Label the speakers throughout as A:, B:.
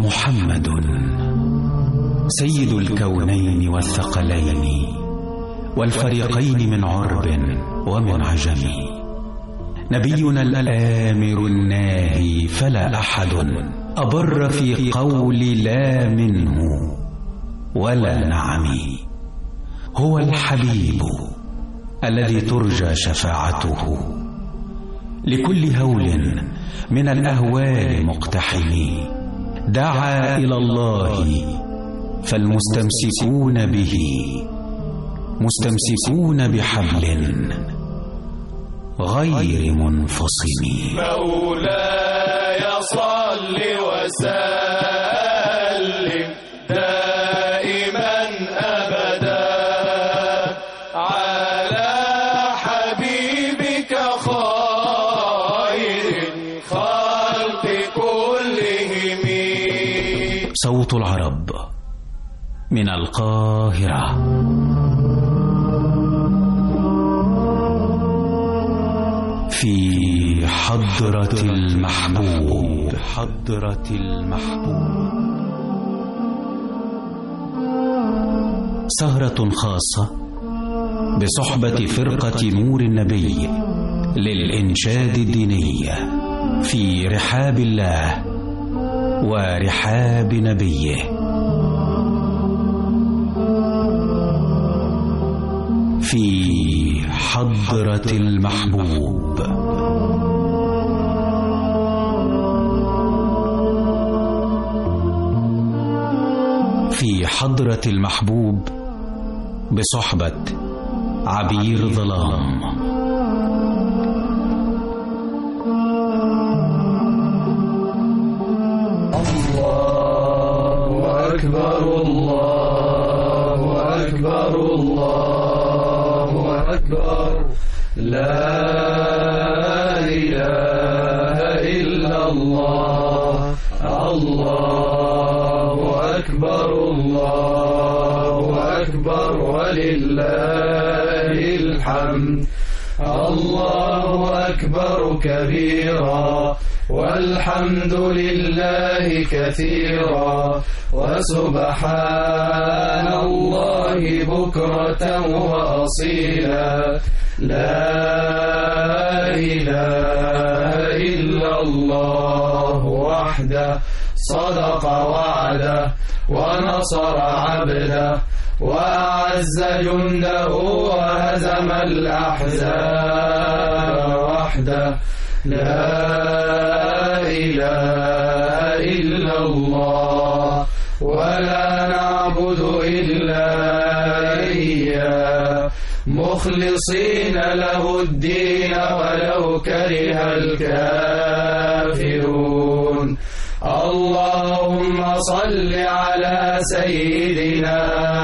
A: محمد سيد الكونين والثقلين والفريقين من عرب ومن عجم نبينا الآمر الناهي فلا أحد أبر في قول لا منه ولا نعم هو الحبيب الذي ترجى شفاعته لكل هول من الأهوال مقتحم دعا إلى الله فالمستمسكون به مستمسكون بحبل غير منفصم
B: مولاي صل وسلم دائما أبدا على حبيبك خير الخلق كلهم
A: صوت العرب من القاهرة في حضرة المحبوب حضرة المحبوب سهرة خاصة بصحبة فرقة نور النبي للإنشاد الديني في رحاب الله ورحاب نبيه في حضرة المحبوب في حضرة المحبوب بصحبة عبير ظلام
B: الله أكبر الله أكبر الله أكبر لا إله إلا الله الله أكبر الله أكبر ولله الحمد الله أكبر كبيرا والحمد لله كثيرا وسبحان الله بكرة وأصيلا لا إله إلا الله وحده صدق وعده ونصر عبده وأعز جنده وهزم الأحزاب وحده لا إله إلا الله ولا نعبد إلا إياه مخلصين له الدين ولو كره الكافرون اللهم صل على سيدنا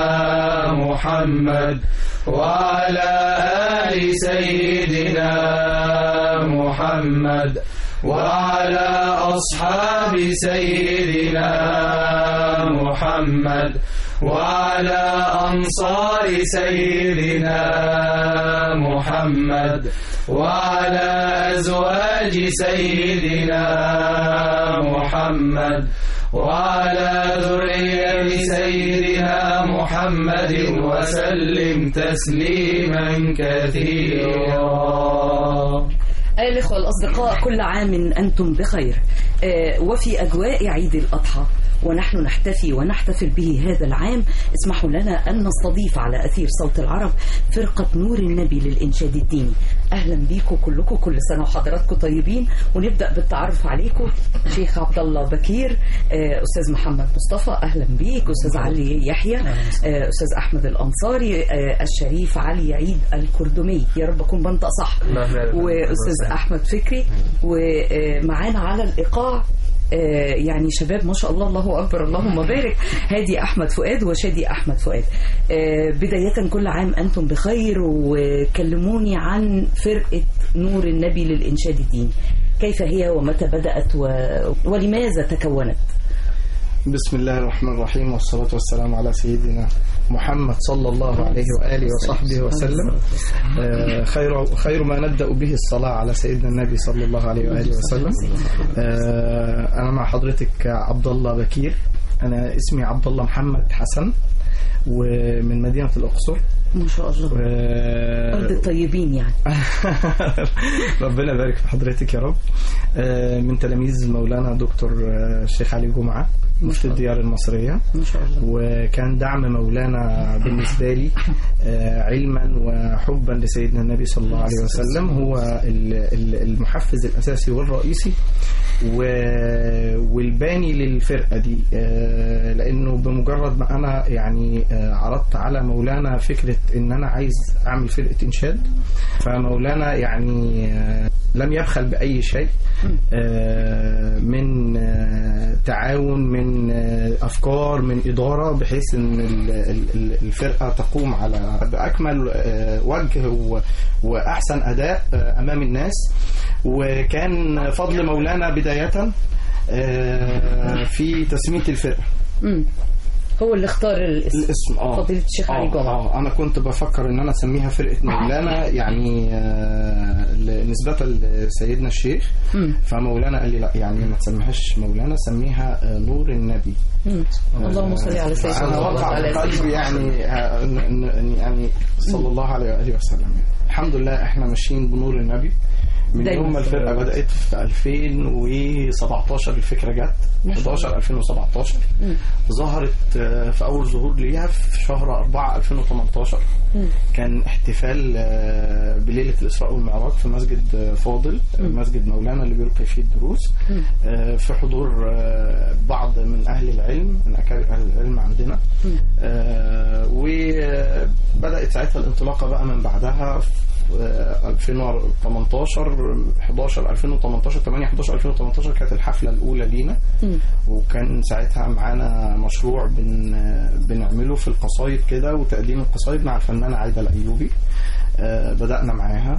B: محمد وعلى آل سيدنا محمد وعلى أصحاب سيدنا محمد وعلى أنصار سيدنا محمد وعلى أزواج سيدنا محمد وعلى ذرية سيدنا محمد وسلم تسليما كثيرا
C: أيها الإخوة الأصدقاء كل عام أنتم بخير آه، وفي أجواء عيد الأضحى ونحن نحتفي ونحتفل به هذا العام اسمحوا لنا أن نستضيف على أثير صوت العرب فرقة نور النبي للإنشاد الديني أهلا بيكم كلكم كل سنة وحضراتكم طيبين ونبدأ بالتعرف عليكم شيخ عبد الله بكير آه، أستاذ محمد مصطفى أهلا بيك أستاذ علي يحيى آه، أستاذ أحمد الأنصاري آه، الشريف علي عيد الكردمي يا رب أكون بنطق صح واستاذ احمد فكري ومعانا على الايقاع آه، يعني شباب ما شاء الله الله اكبر اللهم بارك هادي احمد فؤاد وشادي احمد فؤاد آه، بدايه كل عام انتم بخير وكلموني عن فرقه نور النبي للانشاد الديني كيف هي ومتى بدات و... ولماذا تكونت
D: بسم الله الرحمن الرحيم والصلاة والسلام على سيدنا محمد صلى الله عليه وآله وصحبه وسلم آه، خير خير ما نبدأ به الصلاة على سيدنا النبي صلى الله عليه وآله وسلم آه، انا مع حضرتك عبد الله بكير انا اسمي عبد الله محمد حسن ومن مدينه الاقصر
C: ما شاء الله
D: و...
C: أرض الطيبين يعني
D: ربنا يبارك في حضرتك يا رب آه، من تلاميذ مولانا دكتور آه، الشيخ علي جمعه مفتي الديار المصريه
C: ما شاء الله
D: وكان دعم مولانا بالنسبة لي آه، علما وحبا لسيدنا النبي صلى الله عليه وسلم هو ال- ال- المحفز الأساسي والرئيسي و- والباني للفرقة دي آه، لأنه بمجرد ما أنا يعني آه، عرضت على مولانا فكرة إن أنا عايز أعمل فرقة إنشاد فمولانا يعني آه، لم يبخل بأي شيء آه، من آه، تعاون من آه، أفكار من إدارة بحيث أن ال- ال- ال- الفرقة تقوم على بأكمل آه، وجه و- وأحسن أداء آه، أمام الناس وكان فضل مولانا بداية آه، في تسمية الفرقة
C: مم. هو اللي اختار الاسم
D: الاسم اه
C: فضيلة الشيخ علي
D: آه،
C: جمعة
D: اه انا كنت بفكر ان انا اسميها فرقه مولانا يعني آه، ل- نسبه لسيدنا الشيخ
C: مم.
D: فمولانا قال لي لا يعني ما تسميهاش مولانا سميها آه، نور النبي
C: مم. اللهم صل على سيدنا
D: انا
C: محمد
D: وقع
C: وعلى
D: في
C: آله
D: قلبي يعني آه، إن- إن- إن- يعني صلى الله عليه واله وسلم يعني. الحمد لله احنا ماشيين بنور النبي من
C: دايما.
D: يوم ما الفرقه بدات في 2017 الفكره جت 11 2017 ظهرت آه، في اول ظهور ليها في شهر 4 2018 كان احتفال آه، بليله الاسراء والمعراج في مسجد آه، فاضل آه، مسجد مولانا اللي بيلقي فيه الدروس آه، في حضور آه، بعض من اهل العلم من اكابر اهل العلم عندنا آه، وبدات ساعتها الانطلاقه بقى من بعدها في آه، 2018 11 2018 8 11 2018 كانت الحفله الاولى لينا وكان ساعتها معانا مشروع بن بنعمله في القصايد كده وتقديم القصايد مع الفنانه عايده الايوبي آه، بدانا معاها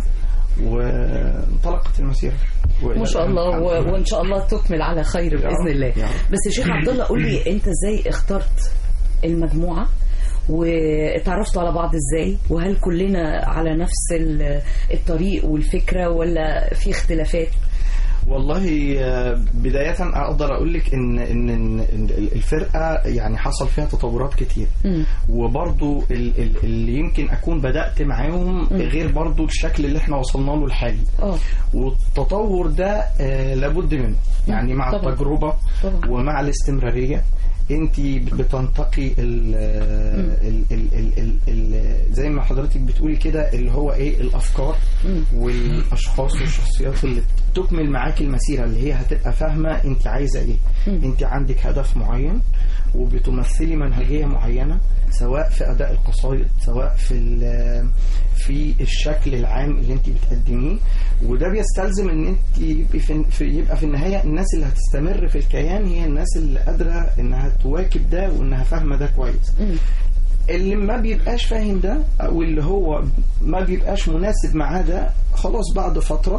D: وانطلقت المسيره وإلى
C: ما شاء
D: الآن
C: الله
D: الحمد
C: و...
D: لله.
C: وان شاء الله تكمل على خير
D: يا
C: باذن
D: رب،
C: الله
D: يا رب.
C: بس يا شيخ عبد الله قول لي انت ازاي اخترت المجموعه واتعرفتوا على بعض ازاي وهل كلنا على نفس ال- الطريق والفكره ولا في اختلافات
D: والله آه، بداية أقدر أقول لك إن إن إن إن الفرقة يعني حصل فيها تطورات كتير
C: مم.
D: وبرضو ال- ال- اللي يمكن أكون بدأت معاهم غير برضو الشكل اللي إحنا وصلنا له الحالي
C: اه
D: والتطور ده آه، لابد منه يعني مع
C: طبعا.
D: التجربة
C: طبعا.
D: ومع الاستمرارية انت بتنتقي ال ال ال ال ال ال زي ما حضرتك بتقولي كده اللي هو ايه الافكار والاشخاص والشخصيات اللي تكمل معاك المسيره اللي هي هتبقى فاهمه انت عايزه ايه انت عندك هدف معين وبتمثلي منهجيه معينه سواء في اداء القصائد سواء في ال- في الشكل العام اللي انت بتقدميه وده بيستلزم ان انت يبقى في, في يبقى في النهايه الناس اللي هتستمر في الكيان هي الناس اللي قادره انها تواكب ده وانها فاهمه ده كويس اللي ما بيبقاش فاهم ده او اللي هو ما بيبقاش مناسب معاه ده خلاص بعد فتره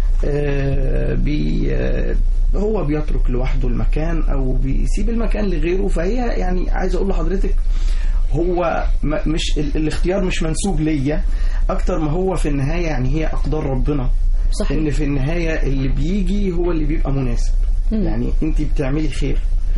D: آه بي آه هو بيترك لوحده المكان او بيسيب المكان لغيره فهي يعني عايز اقول لحضرتك هو ما- مش ال- الاختيار مش منسوب ليا اكتر ما هو في النهايه يعني هي اقدار ربنا
C: صحيح.
D: ان في النهايه اللي بيجي هو اللي بيبقى مناسب يعني انت بتعملي خير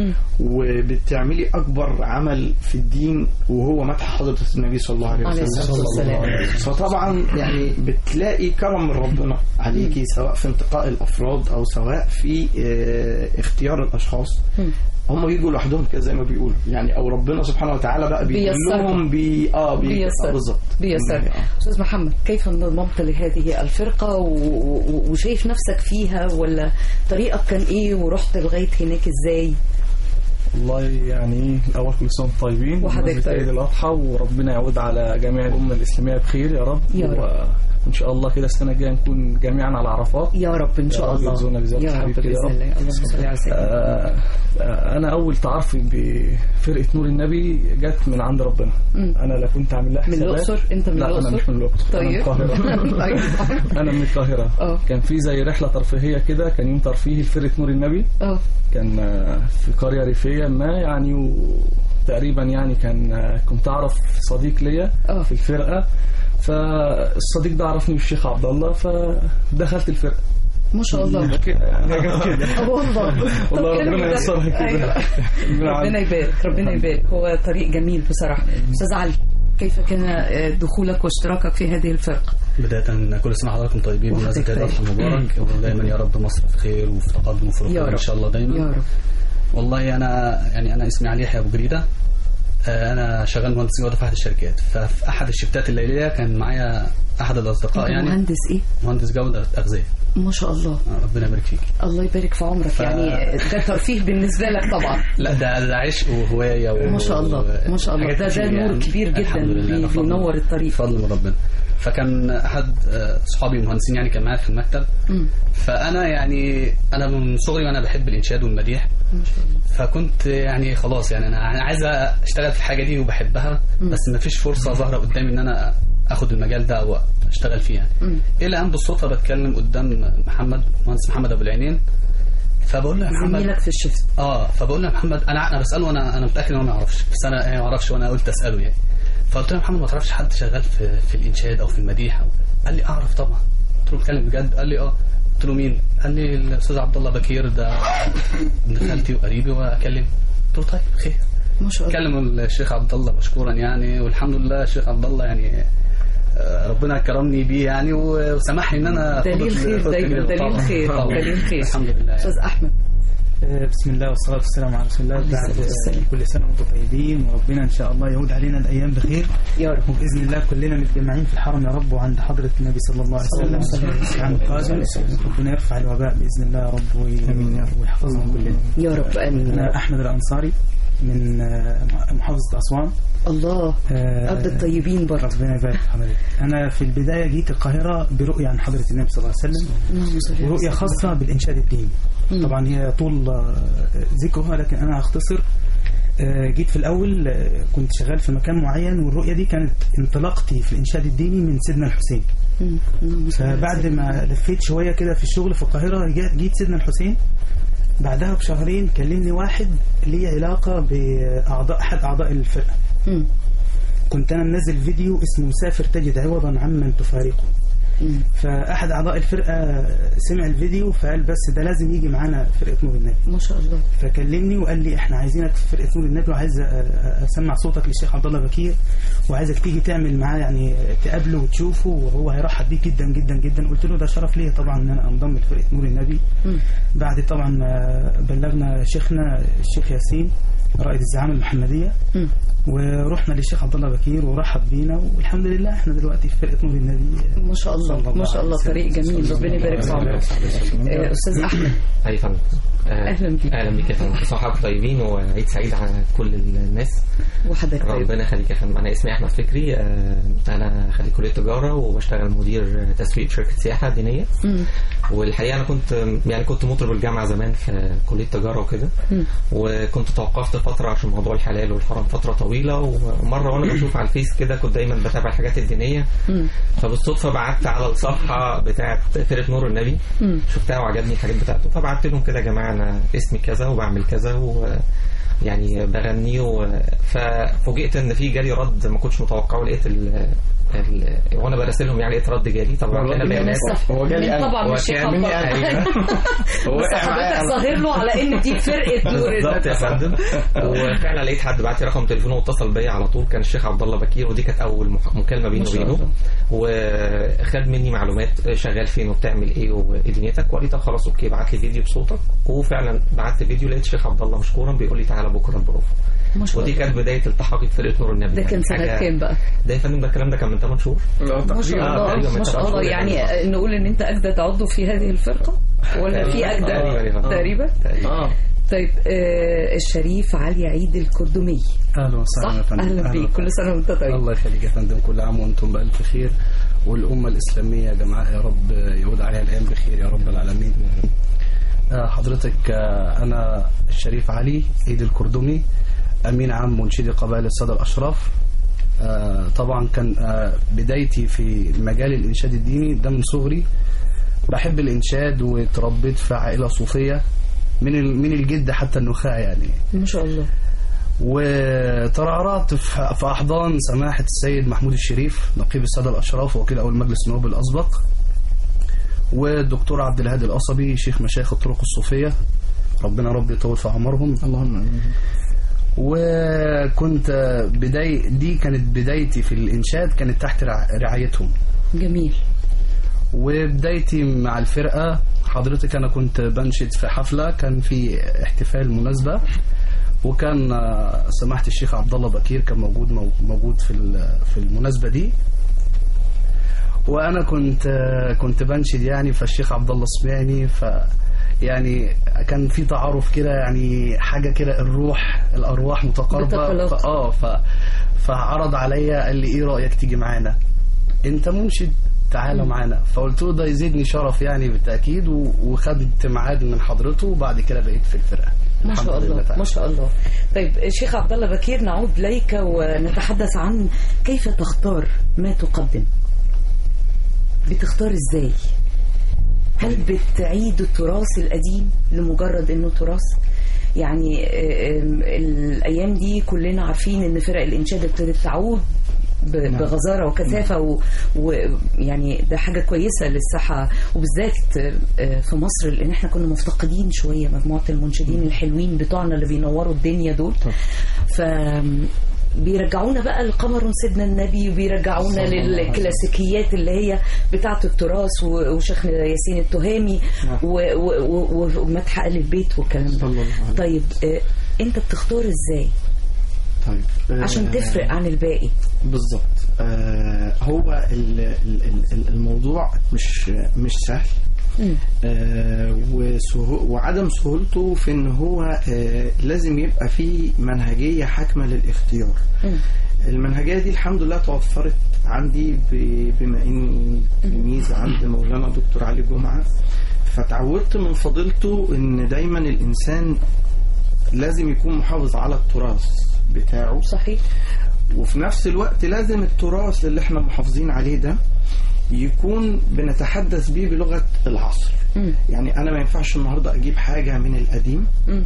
D: وبتعملي اكبر عمل في الدين وهو مدح حضره النبي صلى الله عليه
C: عليه
D: وسلم
C: الصلاه والسلام
D: فطبعا يعني بتلاقي كرم من ربنا عليكي سواء في انتقاء الافراد او سواء في آه، اختيار الاشخاص هم بيجوا لوحدهم كده زي ما بيقولوا يعني او ربنا سبحانه وتعالى بقى
C: بيسرهم.
D: بيدلهم بي اه بي
C: بيسر.
D: آه بالظبط
C: بيسر
D: آه.
C: استاذ محمد كيف انضممت لهذه الفرقه و... و... وشايف نفسك فيها ولا طريقك كان ايه ورحت لغايه هناك ازاي
E: والله يعني الاول كل سنه وانتم طيبين
C: وحضرتك
E: بمناسبة
C: طيب.
E: عيد الاضحى وربنا يعود على جميع الامه الاسلاميه بخير يا رب
C: يا رب.
E: وان شاء الله كده السنه الجايه نكون جميعا على عرفات
C: يا رب ان شاء
E: يا رب
C: الله
E: يرزقنا بذات
C: يا رب
E: الحبيب كده يا
C: باذن
E: رب.
C: الله اللهم صل على سيدنا
E: آه، آه، انا اول تعرفي بفرقه نور النبي جت من عند ربنا انا لا كنت عامل لها
C: من
E: حسابات
C: الأقصر؟ أنت من
E: لا
C: الأقصر؟
E: انا مش من الاقصر انا من
C: طيب
E: القاهره
C: طيب
E: انا من القاهره
C: آه.
E: كان في زي رحله ترفيهيه كده كان يوم ترفيهي لفرقه نور النبي
C: اه
E: كان آه، في قرية ريفية ما يعني وتقريبا يعني كان آه، كنت أعرف صديق ليا
C: آه.
E: في الفرقة فالصديق ده عرفني بالشيخ عبد الله فدخلت الفرقة
C: ما شاء الله
E: كده يعني حاجات كده
C: آه، والله طب
E: والله
C: حلو
E: ربنا
C: ده.
E: ييسرها كده.
C: أيوة.
E: ربنا
C: ربنا يبارك ربنا يبارك هو طريق جميل بصراحة أستاذ علي كيف كان آه، دخولك واشتراكك في هذه الفرقة؟
F: بداية كل سنة حضراتكم طيبين
C: وحضرتك
F: بمناسبة عيد
C: طيب.
F: الأضحى المبارك ودايما يا رب مصر في خير وفي تقدم وفي
C: يا
F: رقي
C: رب.
F: إن شاء الله دايما
C: يا رب
F: والله أنا يعني أنا اسمي علي يحيى أبو جريدة آه، أنا شغال مهندس جودة في أحد الشركات ففي أحد الشفتات الليلية كان معايا أحد الأصدقاء
C: أنت
F: يعني
C: مهندس إيه؟
F: مهندس جودة أغذية
C: ما شاء الله
F: آه، ربنا يبارك فيك
C: الله يبارك في عمرك
F: ف-
C: يعني ده ترفيه بالنسبة لك طبعا
F: لا ده ده عشق وهواية و...
C: ما شاء الله ما شاء الله
F: حاجات
C: ده ده
F: كتير
C: نور
F: يعني.
C: كبير جدا
F: الحمد لله،
C: بي-
F: ده فضل-
C: بينور الطريق
F: فضل من ربنا فكان احد آه، صحابي المهندسين يعني كان معايا في المكتب
C: مم.
F: فانا يعني انا من صغري وانا بحب الانشاد والمديح
C: ما شاء الله
F: فكنت يعني خلاص يعني انا عايز اشتغل في الحاجه دي وبحبها بس ما فيش فرصه ظاهره قدامي ان انا اخد المجال ده او اشتغل فيه يعني
C: مم.
F: الى ان بالصدفه بتكلم قدام محمد مهندس محمد ابو العينين فبقول له يا محمد
C: زميلك في الشفت
F: اه فبقول له يا محمد انا انا بساله وانا انا متاكد ان هو ما يعرفش بس انا يعني ما اعرفش وانا قلت اساله يعني فقلت له يا محمد ما تعرفش حد شغال في في الانشاد او في المديح أو قال لي اعرف طبعا قلت له بتكلم بجد قال لي اه قلت له مين قال لي الاستاذ عبد الله بكير ده ابن خالتي وقريبي واكلم قلت له طيب خير
C: ما شاء الله
F: كلم الشيخ عبد الله مشكورا يعني والحمد لله الشيخ عبد الله يعني آه، ربنا كرمني بيه يعني و- وسمح لي ان انا
C: دليل
F: أخد-
C: خير
F: أخد
C: دايما،
F: التجربة.
C: دليل
F: طبعاً،
C: خير،
F: طبعاً.
C: دليل خير.
F: الحمد لله
C: أستاذ أحمد
G: آه، بسم الله والصلاة والسلام على رسول الله
C: عليه
G: بعد
C: الصلاة والسلام.
G: كل سنة وانتم طيبين وربنا إن شاء الله يعود علينا الأيام بخير
C: يا رب
G: وبإذن الله كلنا متجمعين في الحرم يا رب وعند حضرة النبي صلى الله عليه وسلم في العام القادم ربنا يرفع الوباء بإذن الله يا رب وي- ويحفظنا كلنا
C: يا رب آمين
G: أنا أحمد الأنصاري من آه، محافظة أسوان
C: الله
G: آه،
C: قد الطيبين برضه
G: ربنا يبارك في حضرتك أنا في البداية جيت القاهرة برؤية عن حضرة النبي صلى الله عليه وسلم
C: اللهم صل على
G: ورؤية
C: سيدنا
G: خاصة بالإنشاد الديني
C: مم.
G: طبعا هي طول آه، ذكرها لكن أنا هختصر آه، جيت في الأول آه، كنت شغال في مكان معين والرؤية دي كانت انطلاقتي في الإنشاد الديني من سيدنا الحسين
C: مم. اللهم صل على
G: فبعد
C: سيدنا
G: ما لفيت شوية كده في الشغل في القاهرة جا- جيت سيدنا الحسين بعدها بشهرين كلمني واحد ليه علاقة بأعضاء أحد أعضاء الفرقة
C: مم.
G: كنت أنا منزل فيديو اسمه سافر تجد عوضا عمن تفارقه
C: مم.
G: فأحد أعضاء الفرقة سمع الفيديو فقال بس ده لازم يجي معانا فرقة نور النبي
C: ما شاء الله
G: فكلمني وقال لي احنا عايزينك في فرقة نور النبي وعايز أ- أ- اسمع صوتك للشيخ عبد الله بكير وعايزك تيجي تعمل معاه يعني تقابله وتشوفه وهو هيرحب بيك جدا جدا جدا قلت له ده شرف ليا طبعا ان انا انضم لفرقة نور النبي
C: مم.
G: بعد طبعا ما بلغنا شيخنا الشيخ ياسين رائد الزعامة المحمدية
C: مم.
G: ورحنا للشيخ عبد الله بكير ورحب بينا والحمد لله احنا دلوقتي في فرقة نور النبي
C: ما شاء الله
G: صلى
C: ما شاء الله
G: عليه
C: طريق
G: وسلم.
C: جميل ربنا يبارك في عمرك آه، أستاذ أحمد
H: اي فندم آه،
C: أهلا بيك.
H: اهلا بيك يا فندم صحابك طيبين وعيد سعيد على كل الناس
C: وحضرتك طيب
H: ربنا يخليك يا فندم انا اسمي احمد فكري آه، انا خريج كليه تجاره وبشتغل مدير تسويق شركه سياحه دينيه
C: مم.
H: والحقيقه انا كنت يعني كنت مطرب الجامعه زمان في كليه تجاره وكده
C: مم.
H: وكنت توقفت فتره عشان موضوع الحلال والحرام فتره طويله ومره وانا بشوف على الفيس كده كنت دايما بتابع الحاجات الدينيه
C: مم.
H: فبالصدفه بعت على الصفحه بتاعه فرقه نور النبي
C: مم.
H: شفتها وعجبني الحاجات بتاعته فبعت لهم كده يا جماعه انا اسمي كذا وبعمل كذا و يعني بغني و... ففوجئت ان في جالي رد ما كنتش متوقعه لقيت ال... ال... وانا براسلهم يعني لقيت رد جالي طبعا
D: والله
H: كان
C: من
H: بيانات
C: الصف
D: هو جالي
C: من
D: أنا.
C: طبعا
H: هو
C: مش
H: كان مني أيوة. هو
C: بس
H: وقع معايا
C: حضرتك
H: على-
C: ظاهر له على ان دي فرقه نور
H: بالظبط يا
C: النبي.
H: فندم وفعلا لقيت حد بعت لي رقم تليفونه واتصل بيا على طول كان الشيخ عبد الله بكير ودي كانت اول مح- مكالمه بيني
C: ما شاء
H: وبينه
C: الله.
H: وخد مني معلومات شغال فين وبتعمل ايه وايه دنيتك وقال لي طب خلاص اوكي بعت لي فيديو بصوتك وفعلا بعت فيديو لقيت الشيخ عبد الله مشكورا بيقول لي تعالى بكره البروفه
C: ما شاء
H: ودي
C: الله
H: كانت بدايه التحاقي بفرقه نور النبي
C: ده
H: يعني
C: كان سنه
H: حاجة-
C: كام بقى؟
H: ده يا فندم ده الكلام ده كان من 8 شهور
C: ما شاء
H: آه،
C: الله
H: تقريبا
C: ما شاء
H: من
C: الله
H: ثمان
C: يعني
H: شهور
C: نقول ان انت اجدد عضو في هذه الفرقه ولا في
H: تقريباً.
C: اجدد
H: آه.
C: تقريبا
H: تقريبا
E: اه
C: طيب آه الشريف علي عيد الكردمي
I: اهلا وسهلا يا
C: صح
I: فندم
C: اهلا بيك كل سنه وانت طيب
I: الله يخليك يا فندم كل عام وانتم بالف خير والامه الاسلاميه يا جماعه يا رب يعود عليها الايام بخير يا رب العالمين آه، حضرتك آه، انا الشريف علي عيد الكردمي امين عام منشدي قبائل الساده الاشراف آه، طبعا كان آه، بدايتي في مجال الانشاد الديني ده من صغري بحب الانشاد وتربيت في عائله صوفيه من ال- من الجد حتى النخاع يعني
C: ما شاء الله
I: وترعرعت في في أحضان سماحة السيد محمود الشريف نقيب السادة الأشراف ووكيل أول مجلس النواب الأسبق والدكتور عبد الهادي القصبي شيخ مشايخ الطرق الصوفيه ربنا رب يطول في عمرهم
D: اللهم
I: وكنت بداية دي كانت بدايتي في الإنشاد كانت تحت رع- رعايتهم
C: جميل
I: وبدايتي مع الفرقة حضرتك أنا كنت بنشد في حفلة كان في احتفال مناسبة وكان آه، سماحة الشيخ عبد الله بكير كان موجود مو- موجود في ال- في المناسبة دي وأنا كنت آه، كنت بنشد يعني فالشيخ عبد الله سمعني ف يعني كان في تعارف كده يعني حاجة كده الروح الأرواح متقاربة
C: بتقلق.
I: ف- اه ف فعرض عليا قال لي ايه رأيك تيجي معانا انت منشد تعالى معانا فقلت له ده يزيدني شرف يعني بالتأكيد و- وخدت ميعاد من حضرته وبعد كده بقيت في الفرقة
C: ما
I: الحمد
C: شاء
I: لله
C: الله
I: تعالى.
C: ما شاء الله طيب شيخ عبد الله بكير نعود اليك ونتحدث عن كيف تختار ما تقدم بتختار ازاي هل بتعيد التراث القديم لمجرد انه تراث يعني آم، الايام دي كلنا عارفين ان فرق الانشاد ابتدت تعود ب-
D: نعم.
C: بغزاره وكثافه ويعني ده حاجه كويسه للصحه وبالذات آه، في مصر لان احنا كنا مفتقدين شويه مجموعه المنشدين الحلوين بتوعنا اللي بينوروا الدنيا دول ف بيرجعونا بقى لقمر سيدنا النبي وبيرجعونا
D: صلى الله عليه وسلم.
C: للكلاسيكيات اللي هي بتاعة التراث و- وشيخنا ياسين التهامي
D: نعم.
C: و- و- و- ومدح آل البيت والكلام
D: صلى الله
C: ده
D: عليه
C: طيب آه، انت بتختار ازاي
D: طيب آه،
C: عشان تفرق عن الباقي
D: بالظبط آه هو ال- ال- ال- الموضوع مش مش سهل
C: مم.
D: آه وسهو وعدم سهولته في ان هو آه لازم يبقى فيه منهجيه حاكمه للاختيار
C: مم.
D: المنهجيه دي الحمد لله توفرت عندي ب- بما اني تلميذ عند مولانا دكتور علي جمعه فتعودت من فضيلته ان دايما الانسان لازم يكون محافظ على التراث بتاعه
C: صحيح
D: وفي نفس الوقت لازم التراث اللي احنا محافظين عليه ده يكون بنتحدث بيه بلغة العصر
C: مم.
D: يعني أنا ما ينفعش النهاردة أجيب حاجة من القديم
C: مم.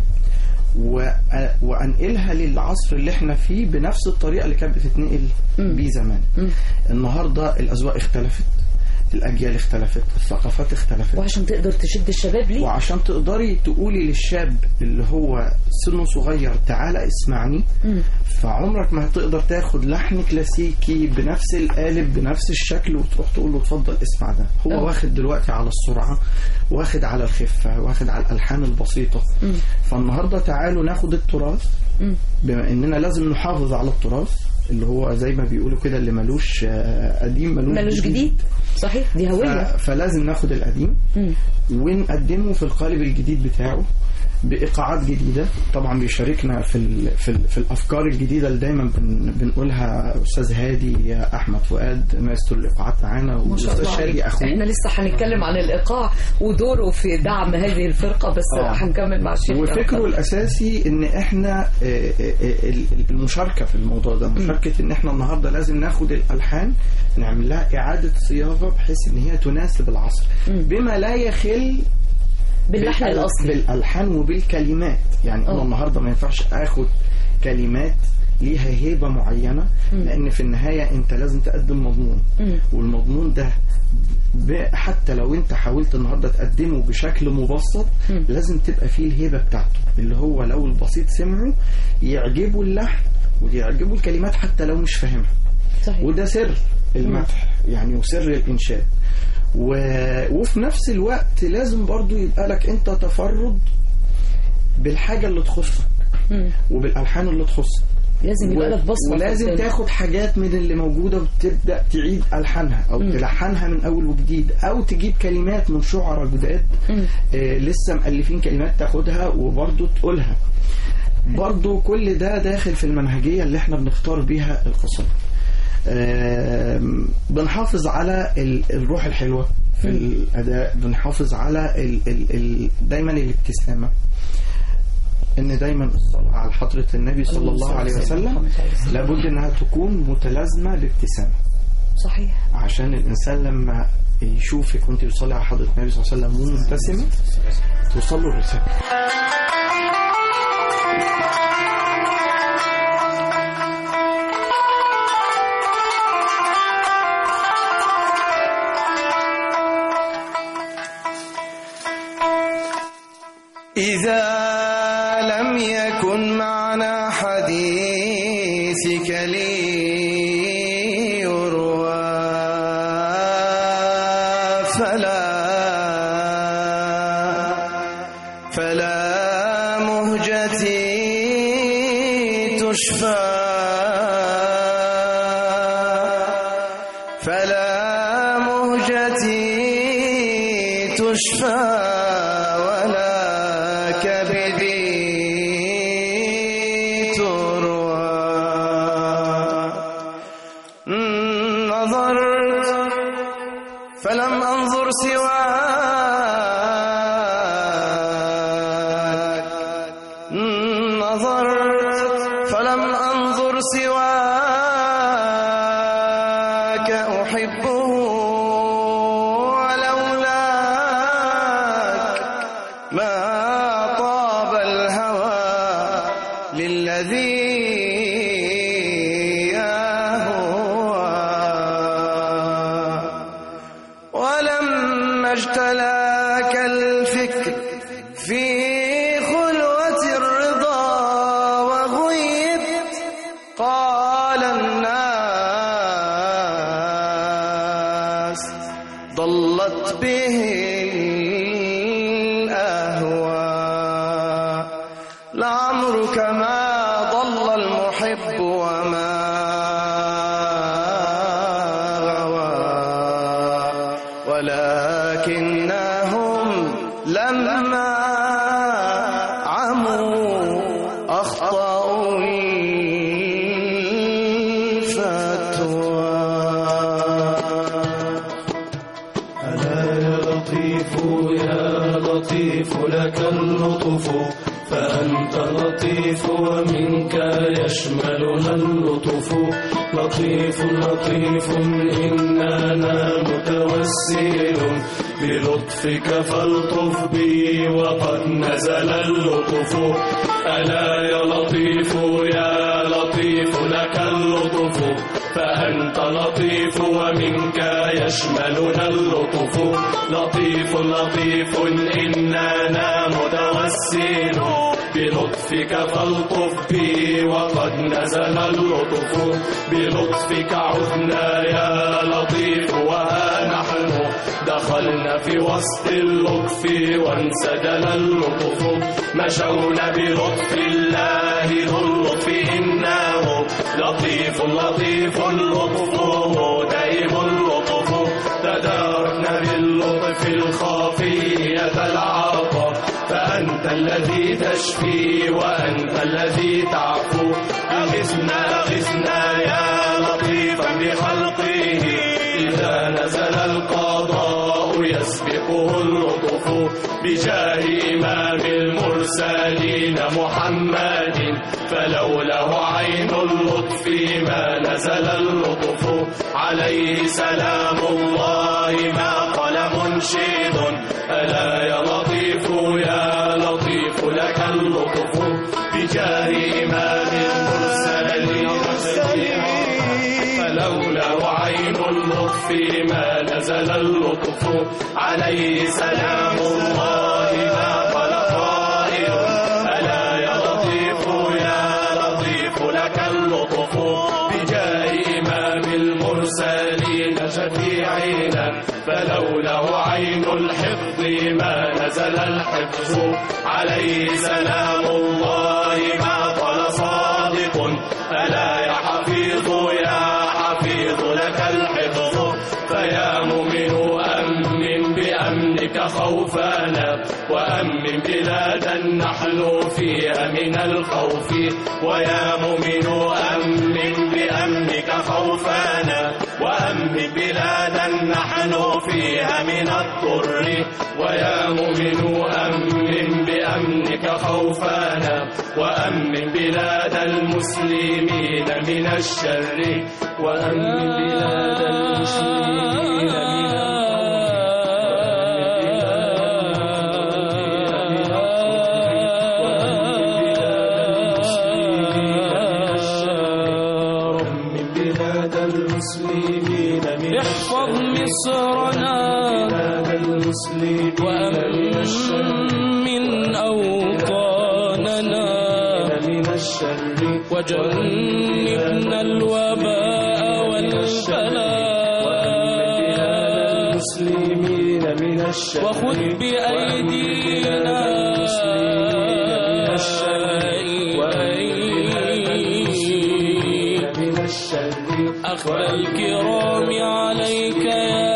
D: وأ- وأنقلها للعصر اللي احنا فيه بنفس الطريقة اللي كانت بتتنقل
C: مم.
D: بيه زمان
C: مم.
D: النهاردة الأذواق اختلفت الأجيال اختلفت الثقافات اختلفت
C: وعشان تقدر تشد الشباب ليه
D: وعشان تقدري تقولي للشاب اللي هو سنه صغير تعالى اسمعني
C: مم.
D: فعمرك ما هتقدر تاخد لحن كلاسيكي بنفس القالب بنفس الشكل وتروح تقول له اتفضل اسمع ده هو
C: أه.
D: واخد دلوقتي على السرعة واخد على الخفة واخد على الألحان البسيطة
C: مم.
D: فالنهاردة تعالوا ناخد التراث
C: مم.
D: بما اننا لازم نحافظ على التراث اللي هو زي ما بيقولوا كده اللي ملوش آه، قديم ملوش,
C: ملوش جديد صحيح دي هوية
D: ف- فلازم ناخد القديم
C: مم.
D: ونقدمه في القالب الجديد بتاعه بإيقاعات جديدة طبعا بيشاركنا في ال في, ال في الأفكار الجديدة اللي دايما بن بنقولها أستاذ هادي يا أحمد فؤاد مايسترو الإيقاعات معانا
C: ما شاء
D: وأستاذ
C: الله عليك.
D: شادي أخوه
C: احنا لسه هنتكلم عن الايقاع ودوره في دعم هذه الفرقه بس
D: آه.
C: هنكمل مع الشيخ
D: وفكره الاساسي ان احنا آه، آه، آه، المشاركه في الموضوع ده مشاركه ان احنا النهارده لازم ناخد الالحان نعمل لها اعاده صياغه بحيث ان هي تناسب العصر بما لا يخل
C: باللحن
D: بالأل-
C: الاصلي
D: بالالحان وبالكلمات يعني انا
C: آه.
D: النهارده ما ينفعش اخد كلمات ليها هيبه معينه لان في النهايه انت لازم تقدم مضمون
C: مم.
D: والمضمون ده ب- حتى لو انت حاولت النهارده تقدمه بشكل مبسط
C: مم.
D: لازم تبقى فيه الهيبه بتاعته اللي هو لو البسيط سمعه يعجبه اللحن ويعجبه الكلمات حتى لو مش فاهمها
C: صحيح
D: وده سر المدح يعني وسر الإنشاد و... وفي نفس الوقت لازم برضو يبقى لك أنت تفرد بالحاجة اللي تخصك
C: مم.
D: وبالألحان اللي تخصك
C: لازم يبقى لك بصمه
D: ولازم
C: في الفيلم.
D: تاخد حاجات من اللي موجودة وتبدأ تعيد ألحانها أو
C: مم.
D: تلحنها من أول وجديد أو تجيب كلمات من شعراء جداد
C: مم.
D: آه لسه مؤلفين كلمات تاخدها وبرضو تقولها برضو كل ده داخل في المنهجية اللي احنا بنختار بيها القصائد آم، بنحافظ على ال- الروح الحلوة في الأداء بنحافظ على ال ال ال دايما الابتسامة ان دايما الصلاة على حضرة النبي صلى الله عليه وسلم لابد انها تكون متلازمة بابتسامة
C: صحيح
D: عشان الانسان لما يشوفك وانت بتصلي على حضرة النبي صلى الله عليه وسلم ومبتسمة توصل له الرسالة
J: فلا مهجتي تشفى فلا مهجتي تشفى ولا كبدي تروى نظرت فلم أنظر سواك نظرت فلم أنظر سواك أحبه ولولاك ما طاب الهوى للذي يهوى ولما اجتلاك الفكر في خلوة الرضا وغيبت قال الناس ضلت به الأهوى لعمرك ما ضل المحب وما غوى ولكنهم لما عموا أخطأوا الفتوى
B: ألا يا لطيف يا لطيف لك اللطف فأنت لطيف ومنك يشملنا اللطف لطيف لطيف إننا متوسل بلطفك فالطف بي وقد نزل اللطف ألا يا لطيف يا لطيف لك اللطف فأنت لطيف ومنك يشملنا اللطف لطيف لطيف إننا متوسل بلطفك فالطف بي وقد نزل اللطف بلطفك عدنا يا لطيف وها نحن دخلنا في وسط اللطف وانسدل اللطف مشونا بلطف الله ذو اللطف إنه لطيف لطيف لطفه دائم اللطف تداركنا باللطف الخافي يتلعاطى فأنت الذي تشفي وأنت الذي تعفو أغثنا أغثنا يا لطيفا بخلقه إذا نزل القضاء يسبقه اللطف بجاه إمام المرسلين محمد فلوله عين اللطف ما نزل اللطف عليه سلام الله ما قال منشد ألا يا لطيف يا لطيف لك اللطف بجاه إمام المرسلين فلولا عين اللطف ما نزل اللطف عليه سلام الله ما قال قائل ألا يا لطيف يا لطيف لك اللطف بجاه إمام المرسلين شفيعنا فلولا عين الحفظ ما نزل الحفظ عليه سلام الله ما قال صادق ألا يا حفيظ يا حفيظ لك الحفظ فيا مؤمن أمن بأمنك خوفانا وأمن بلادا نحن فيها من الخوف ويا مؤمن أمن بأمنك خوفانا وأمن بلادا نحن فيها من الضر ويا مؤمن أمن بأمنك خوفانا وأمن بلاد المسلمين من الشر وأمن بلاد المسلمين من
K: احفظ مصرنا وأمن أوطاننا وجنبنا الوباء والبلاء وخذ بأيدينا أخذ الكرام عليك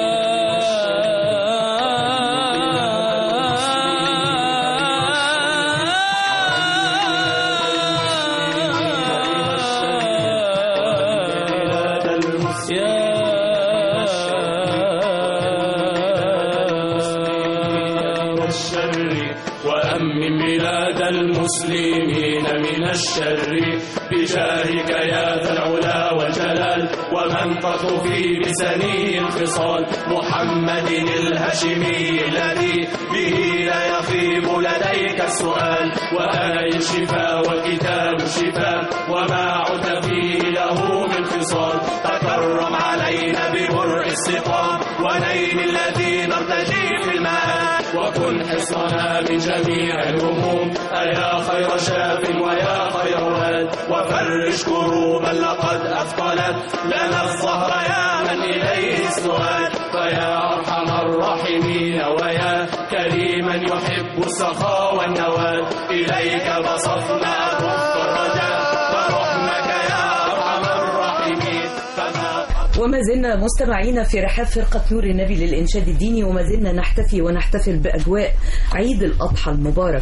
B: الشر وأمن بلاد المسلمين من الشر بجاهك يا ذا العلا والجلال ومن تطفي بسني الخصال محمد الهاشمي الذي به لا يخيب لديك السؤال وآي الشفاء وكتاب الشفاء وما عد فيه له من خصال تكرم علينا ببرء السقام ونيل الذي نرتجي في المآل وكن حصننا من جميع الهموم أيا خير شاف ويا خير ولد وفرج كروبا لقد أثقلت لنا الظهر يا من إليه السؤال فيا أرحم الراحمين ويا كريما يحب السخاء والنوال إليك بسطنا رفق الرجاء فرحمك يا أرحم الراحمين فما
C: وما زلنا مستمعين في رحاب فرقة نور النبي للإنشاد الديني وما زلنا نحتفي ونحتفل بأجواء عيد الأضحى المبارك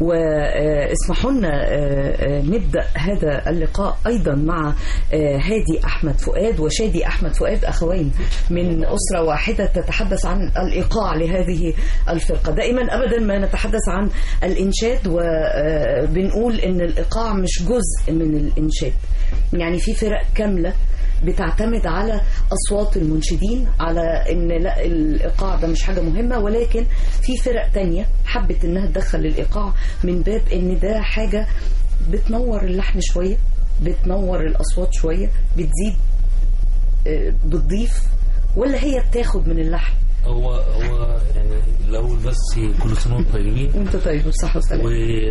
C: واسمحوا لنا نبدأ هذا اللقاء أيضا مع آه، هادي أحمد فؤاد وشادي أحمد فؤاد أخوين من أسرة واحدة تتحدث عن الإيقاع لهذه الفرقة دائما أبدا ما نتحدث عن الإنشاد وبنقول إن الإيقاع مش جزء من الإنشاد يعني في فرق كاملة بتعتمد على اصوات المنشدين على ان لا الايقاع ده مش حاجه مهمه ولكن في فرق تانية حبت انها تدخل الايقاع من باب ان ده حاجه بتنور اللحن شويه بتنور الاصوات شويه بتزيد آه، بتضيف ولا هي بتاخد من اللحن
L: هو هو يعني الاول بس كل سنه وانتم طيبين
C: وانت طيب بالصحه والسلامه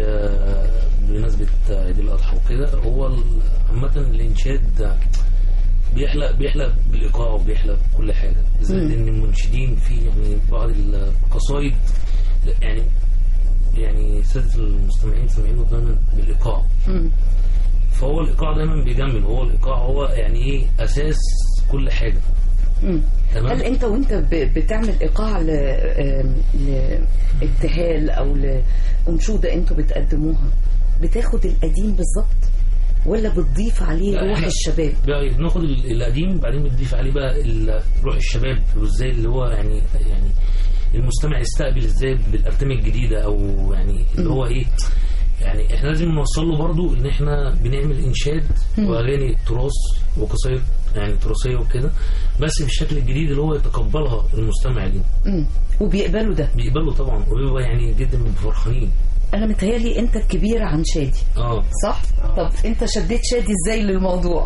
L: وبمناسبه عيد الاضحى وكده هو ال- عامه الانشاد بيحلق بيحلق بالايقاع وبيحلق بكل حاجه بالذات
C: مم.
L: ان المنشدين في يعني بعض القصايد يعني يعني ساده المستمعين سامعينه دايما بالايقاع
C: مم.
L: فهو الايقاع دايما بيجمل هو الايقاع هو يعني ايه اساس كل حاجه
C: مم.
L: تمام.
C: هل انت وانت ب- بتعمل ايقاع ل- آم، لابتهال او لانشوده انتوا بتقدموها بتاخد القديم بالظبط ولا بتضيف عليه
L: لا،
C: روح
L: احنا
C: الشباب
L: بقى بناخد ال- القديم بعدين بنضيف عليه بقى ال- روح الشباب وازاي اللي هو يعني يعني المستمع يستقبل ازاي بالارتام الجديده او يعني اللي هو ايه يعني احنا لازم نوصل له برضو ان احنا بنعمل انشاد
C: مم.
L: واغاني تراث وقصايد يعني تراثيه وكده بس بالشكل الجديد اللي هو يتقبلها المستمع دي
C: مم. وبيقبلوا ده
L: بيقبلوا طبعا وبيبقى يعني جدا فرحانين
C: انا متهيالي انت الكبير عن شادي
L: اه
C: صح طب انت شديت شادي ازاي للموضوع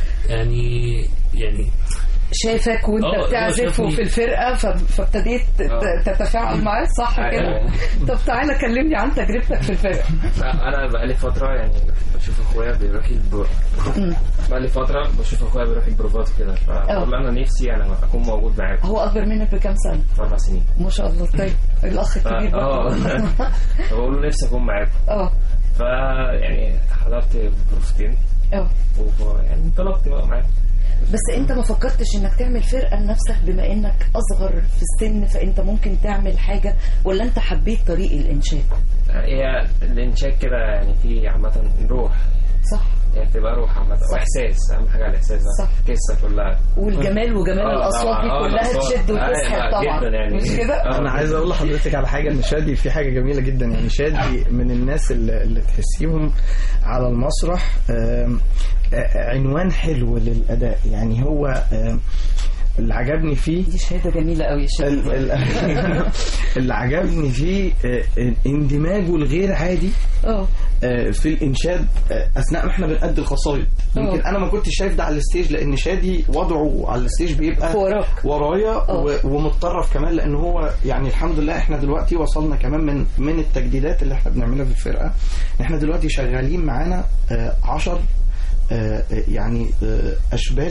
L: يعني يعني
C: شافك وانت
L: آه، هو
C: بتعزف
L: شافني.
C: في الفرقه ف- فابتديت ت-
M: آه.
C: تتفاعل معاه صح
M: أيوة.
C: كده طب تعالى كلمني عن تجربتك في الفرقه
M: انا بقالي فتره يعني بشوف اخويا بيروح البرو...
C: مم.
M: بقالي فتره بشوف اخويا بيروح البروفات كده فبقول انا نفسي يعني اكون موجود معاكم
C: هو اكبر منك بكام سنه
M: في اربع سنين
C: ما شاء الله طيب الاخ
M: ف-
C: الكبير
M: اه
C: برضه
M: فبقول له نفسي اكون معاكم
C: اه
M: ف يعني حضرت بروفتين
C: اه
M: ويعني انطلقت بقى معاكم
C: بس انت ما فكرتش انك تعمل فرقه لنفسك بما انك اصغر في السن فانت ممكن تعمل حاجه ولا انت حبيت طريق الانشاد
M: هي الانشاد كده يعني في عامه روح
C: صح
M: هي بتبقى روح عامه
C: صح.
M: واحساس اهم حاجه الاحساس ده
C: صح.
M: القصه كلها
C: والجمال وجمال
M: آه،
C: الاصوات دي
M: طبعاً. آه،
C: كلها
M: الأصوات.
C: تشد
M: أيوة،
C: وتسحب طبعا
M: جدا يعني
C: مش كده
D: انا عايز اقول لحضرتك على حاجه ان شادي في حاجه جميله جدا يعني شادي من الناس اللي, اللي تحسيهم على المسرح آم، آه، عنوان حلو للاداء يعني هو آم، اللي عجبني فيه
C: دي شهاده جميله قوي يا شادي
D: ال- ال- اللي عجبني فيه آه، اندماجه الغير عادي
C: اه
D: آه، في الانشاد آه، اثناء ما احنا بنأدي القصايد يمكن
C: أوه.
D: انا ما كنتش شايف ده على الستيج لان شادي وضعه على الستيج بيبقى
C: وراك.
D: ورايا و- ومتطرف كمان لان هو يعني الحمد لله احنا دلوقتي وصلنا كمان من من التجديدات اللي احنا بنعملها في الفرقه احنا دلوقتي شغالين معانا 10 يعني آه، اشبال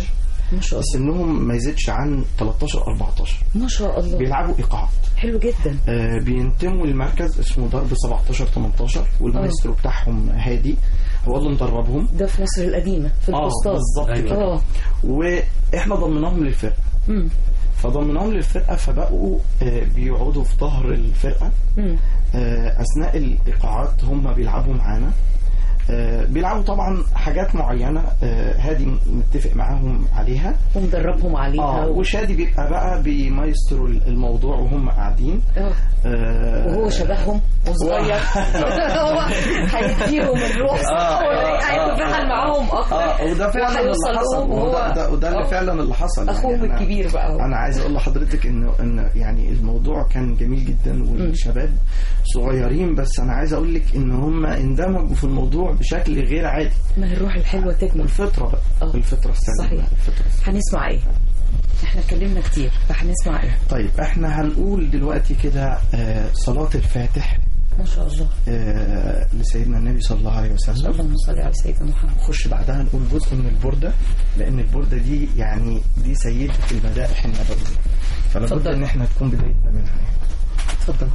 C: ما شاء الله
D: سنهم ما يزيدش عن 13 14
C: ما شاء الله
D: بيلعبوا ايقاعات
C: حلو جدا
D: آه، بينتموا لمركز اسمه ضرب 17 18 والمايسترو بتاعهم هادي هو اللي مدربهم
C: ده في مصر القديمة في
D: اه
C: البسطات
D: بالظبط كده
C: اه
D: واحنا ضمناهم للفرقه
C: مم.
D: فضمناهم للفرقه فبقوا آه، بيقعدوا في ظهر الفرقه
C: مم.
D: آه، اثناء الايقاعات هم بيلعبوا معانا آه، بيلعبوا طبعا حاجات معينه آه، هادي متفق معاهم عليها
C: ومدربهم عليها
D: اه
C: و-
D: وشادي بيبقى بقى بيمايستروا الموضوع وهم قاعدين
C: اه
D: آه،
C: وهو شبههم وصغير هو هيديهم الروح
D: آه، آه،
C: هيتفاعل معاهم اكتر
D: اه وده فعلا اللي
C: وهيوصل
D: حصل
C: لهم
D: وده
C: وهو
D: ده وده اللي
C: آه.
D: فعلا اللي حصل
C: اخوهم
D: يعني أنا-
C: الكبير بقى هو.
D: انا عايز اقول لحضرتك انه ان يعني الموضوع كان جميل جدا والشباب صغيرين بس انا عايز اقول لك ان هم اندمجوا في الموضوع بشكل غير عادي
C: ما هي الروح الحلوة تكمل
D: الفطره بقى الفطره السليمه
C: صحيح.
D: الفطره
C: هنسمع ايه احنا اتكلمنا كتير فهنسمع ايه
D: طيب احنا هنقول دلوقتي كده آه، صلاه الفاتح
C: ما شاء الله
D: آه، لسيدنا النبي صلى الله عليه وسلم
C: اللهم صل على سيدنا محمد
D: نخش بعدها نقول جزء من البردة لأن البردة دي يعني دي سيدة المدائح النبوية فلابد
C: اتفضل.
D: إن احنا تكون بدايتنا منها
C: اتفضل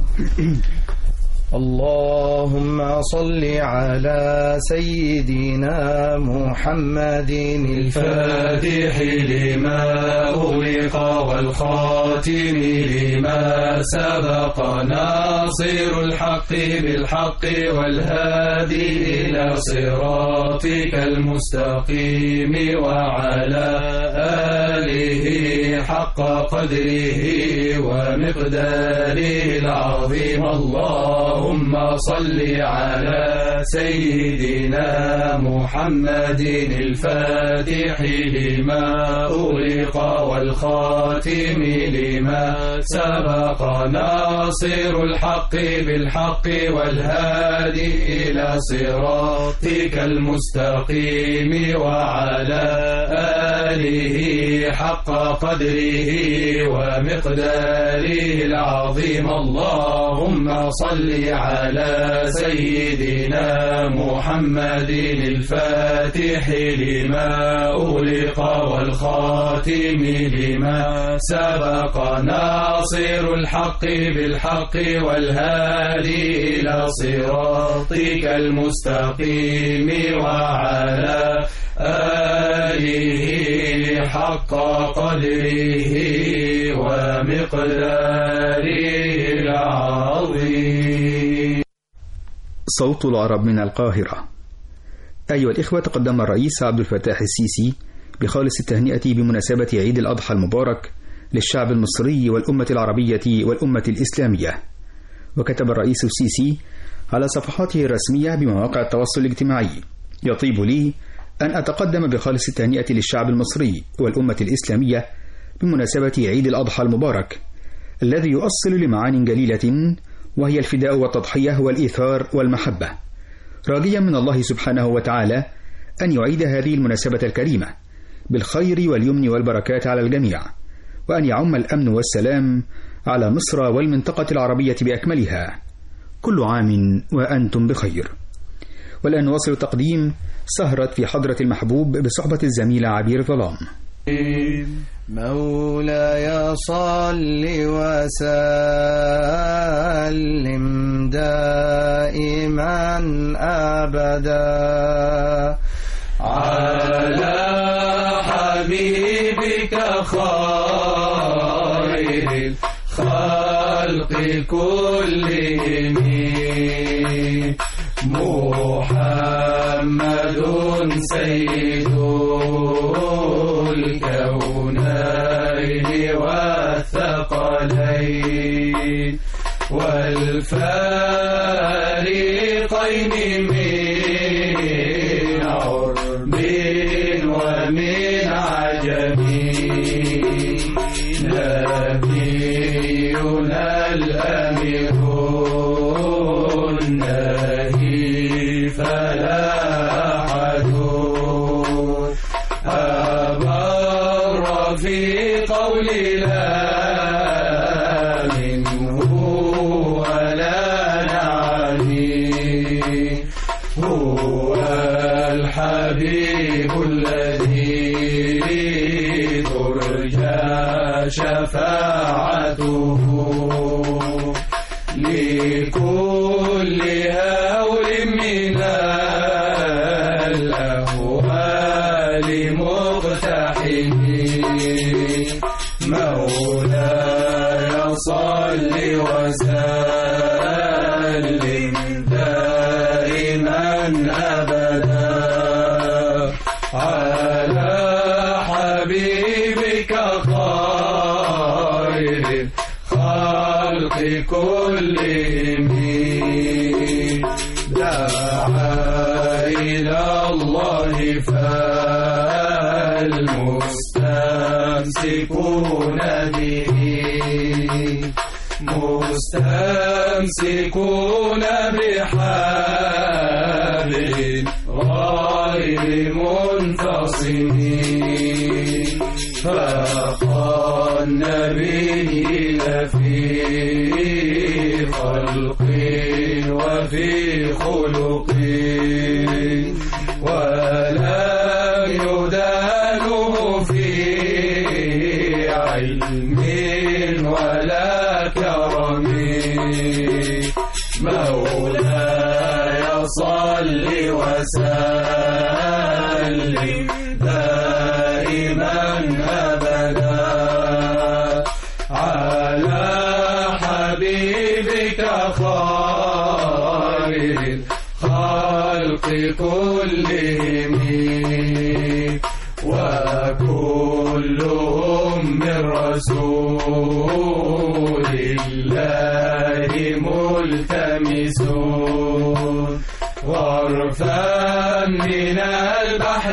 D: اللهم صل على سيدنا محمد
B: الفاتح لما أغلق والخاتم لما سبق ناصر الحق بالحق والهادي إلى صراطك المستقيم وعلى آله حق قدره ومقداره العظيم اللهم صل على سيدنا محمد الفاتح لما أغلق والخاتم لما سبق ناصر الحق بالحق والهادي إلى صراطك المستقيم وعلى آله حق قدره ومقداره العظيم اللهم صل على سيدنا محمد الفاتح لما أغلق والخاتم لما سبق ناصر الحق بالحق والهادي إلى صراطك المستقيم وعلى آله حق قدره ومقداره العظيم
N: صوت العرب من القاهرة أيها الإخوة تقدم الرئيس عبد الفتاح السيسي بخالص التهنئة بمناسبة عيد الأضحى المبارك للشعب المصري والأمة العربية والأمة الإسلامية وكتب الرئيس السيسي على صفحاته الرسمية بمواقع التواصل الاجتماعي يطيب لي أن أتقدم بخالص التهنئة للشعب المصري والأمة الإسلامية بمناسبة عيد الأضحى المبارك الذي يؤصل لمعان جليلة وهي الفداء والتضحية والإيثار والمحبة راجيا من الله سبحانه وتعالى أن يعيد هذه المناسبة الكريمة بالخير واليمن والبركات على الجميع وأن يعم الأمن والسلام على مصر والمنطقة العربية بأكملها كل عام وأنتم بخير والآن نواصل تقديم سهرة في حضرة المحبوب بصحبة الزميلة عبير ظلام
J: مولاي صل وسلم دائما أبدا
B: على حبيبك خير الخلق كلهم محمد سيد الكونين والثقلين والفارقين من عرب ومن عجم نبينا الأمير النهي فلا أحد أبر في قول لا منه ولا نعني هو الحبيب الذي شفاعته لكل هول من الأهوال مقتحم مولاي صل وسلم دائما أبدا على حبيبك خير الخلق كلهم دعا إلى الله فالمستمسكون به مستمسكون بحبل غير منفصم فأخى النبي في خلق وفي خلق ولا يدانه في علم ولا كرم مولاي صل وسلم دائما أبدا على حبيبك خير الخلق كلهم وكلهم من رسول الله ملتمسون غرفا من البحر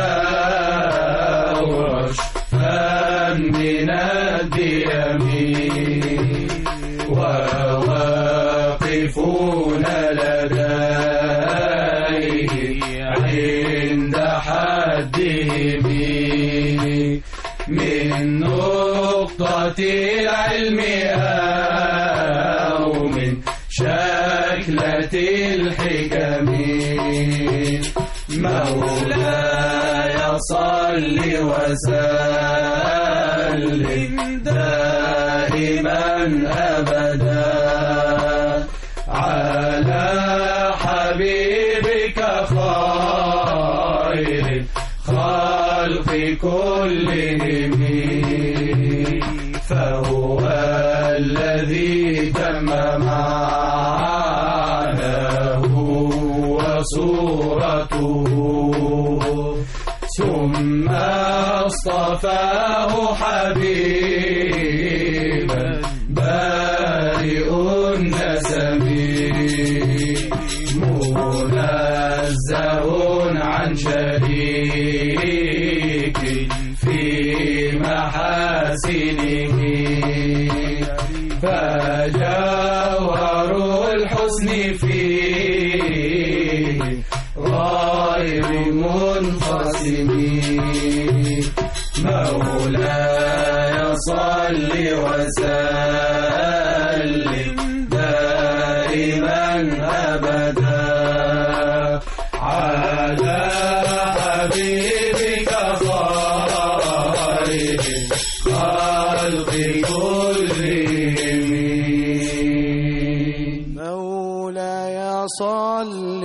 B: أو رشفا من الديم وواقفون لديه عند حدهم من نقطة العلم أو من شكلة الحكم مولاي صل وسلم دائما أبدا على حبيبك خير الخلق كلهم فهو الذي تم معناه وصورته ثم اصطفاه حبيبا بارئ النسم منزه عن شريك في محاسنه فجوهر الحسن فيه غير منقسم مولاي صل وسلم دائما ابدا على حبيبك خير الخلق كلهم
J: مولاي صل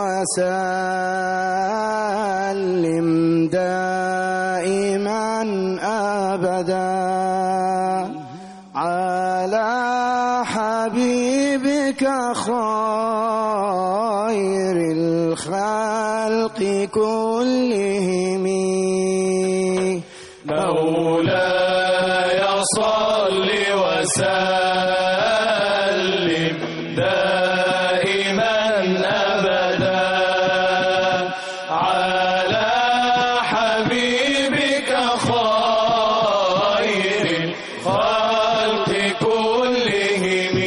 J: وسلم دائما ابدا على حبيبك خير الخلق كلهم
B: مولاي صل وسلم دائما ابدا على حبيبك خير الخلق كلهم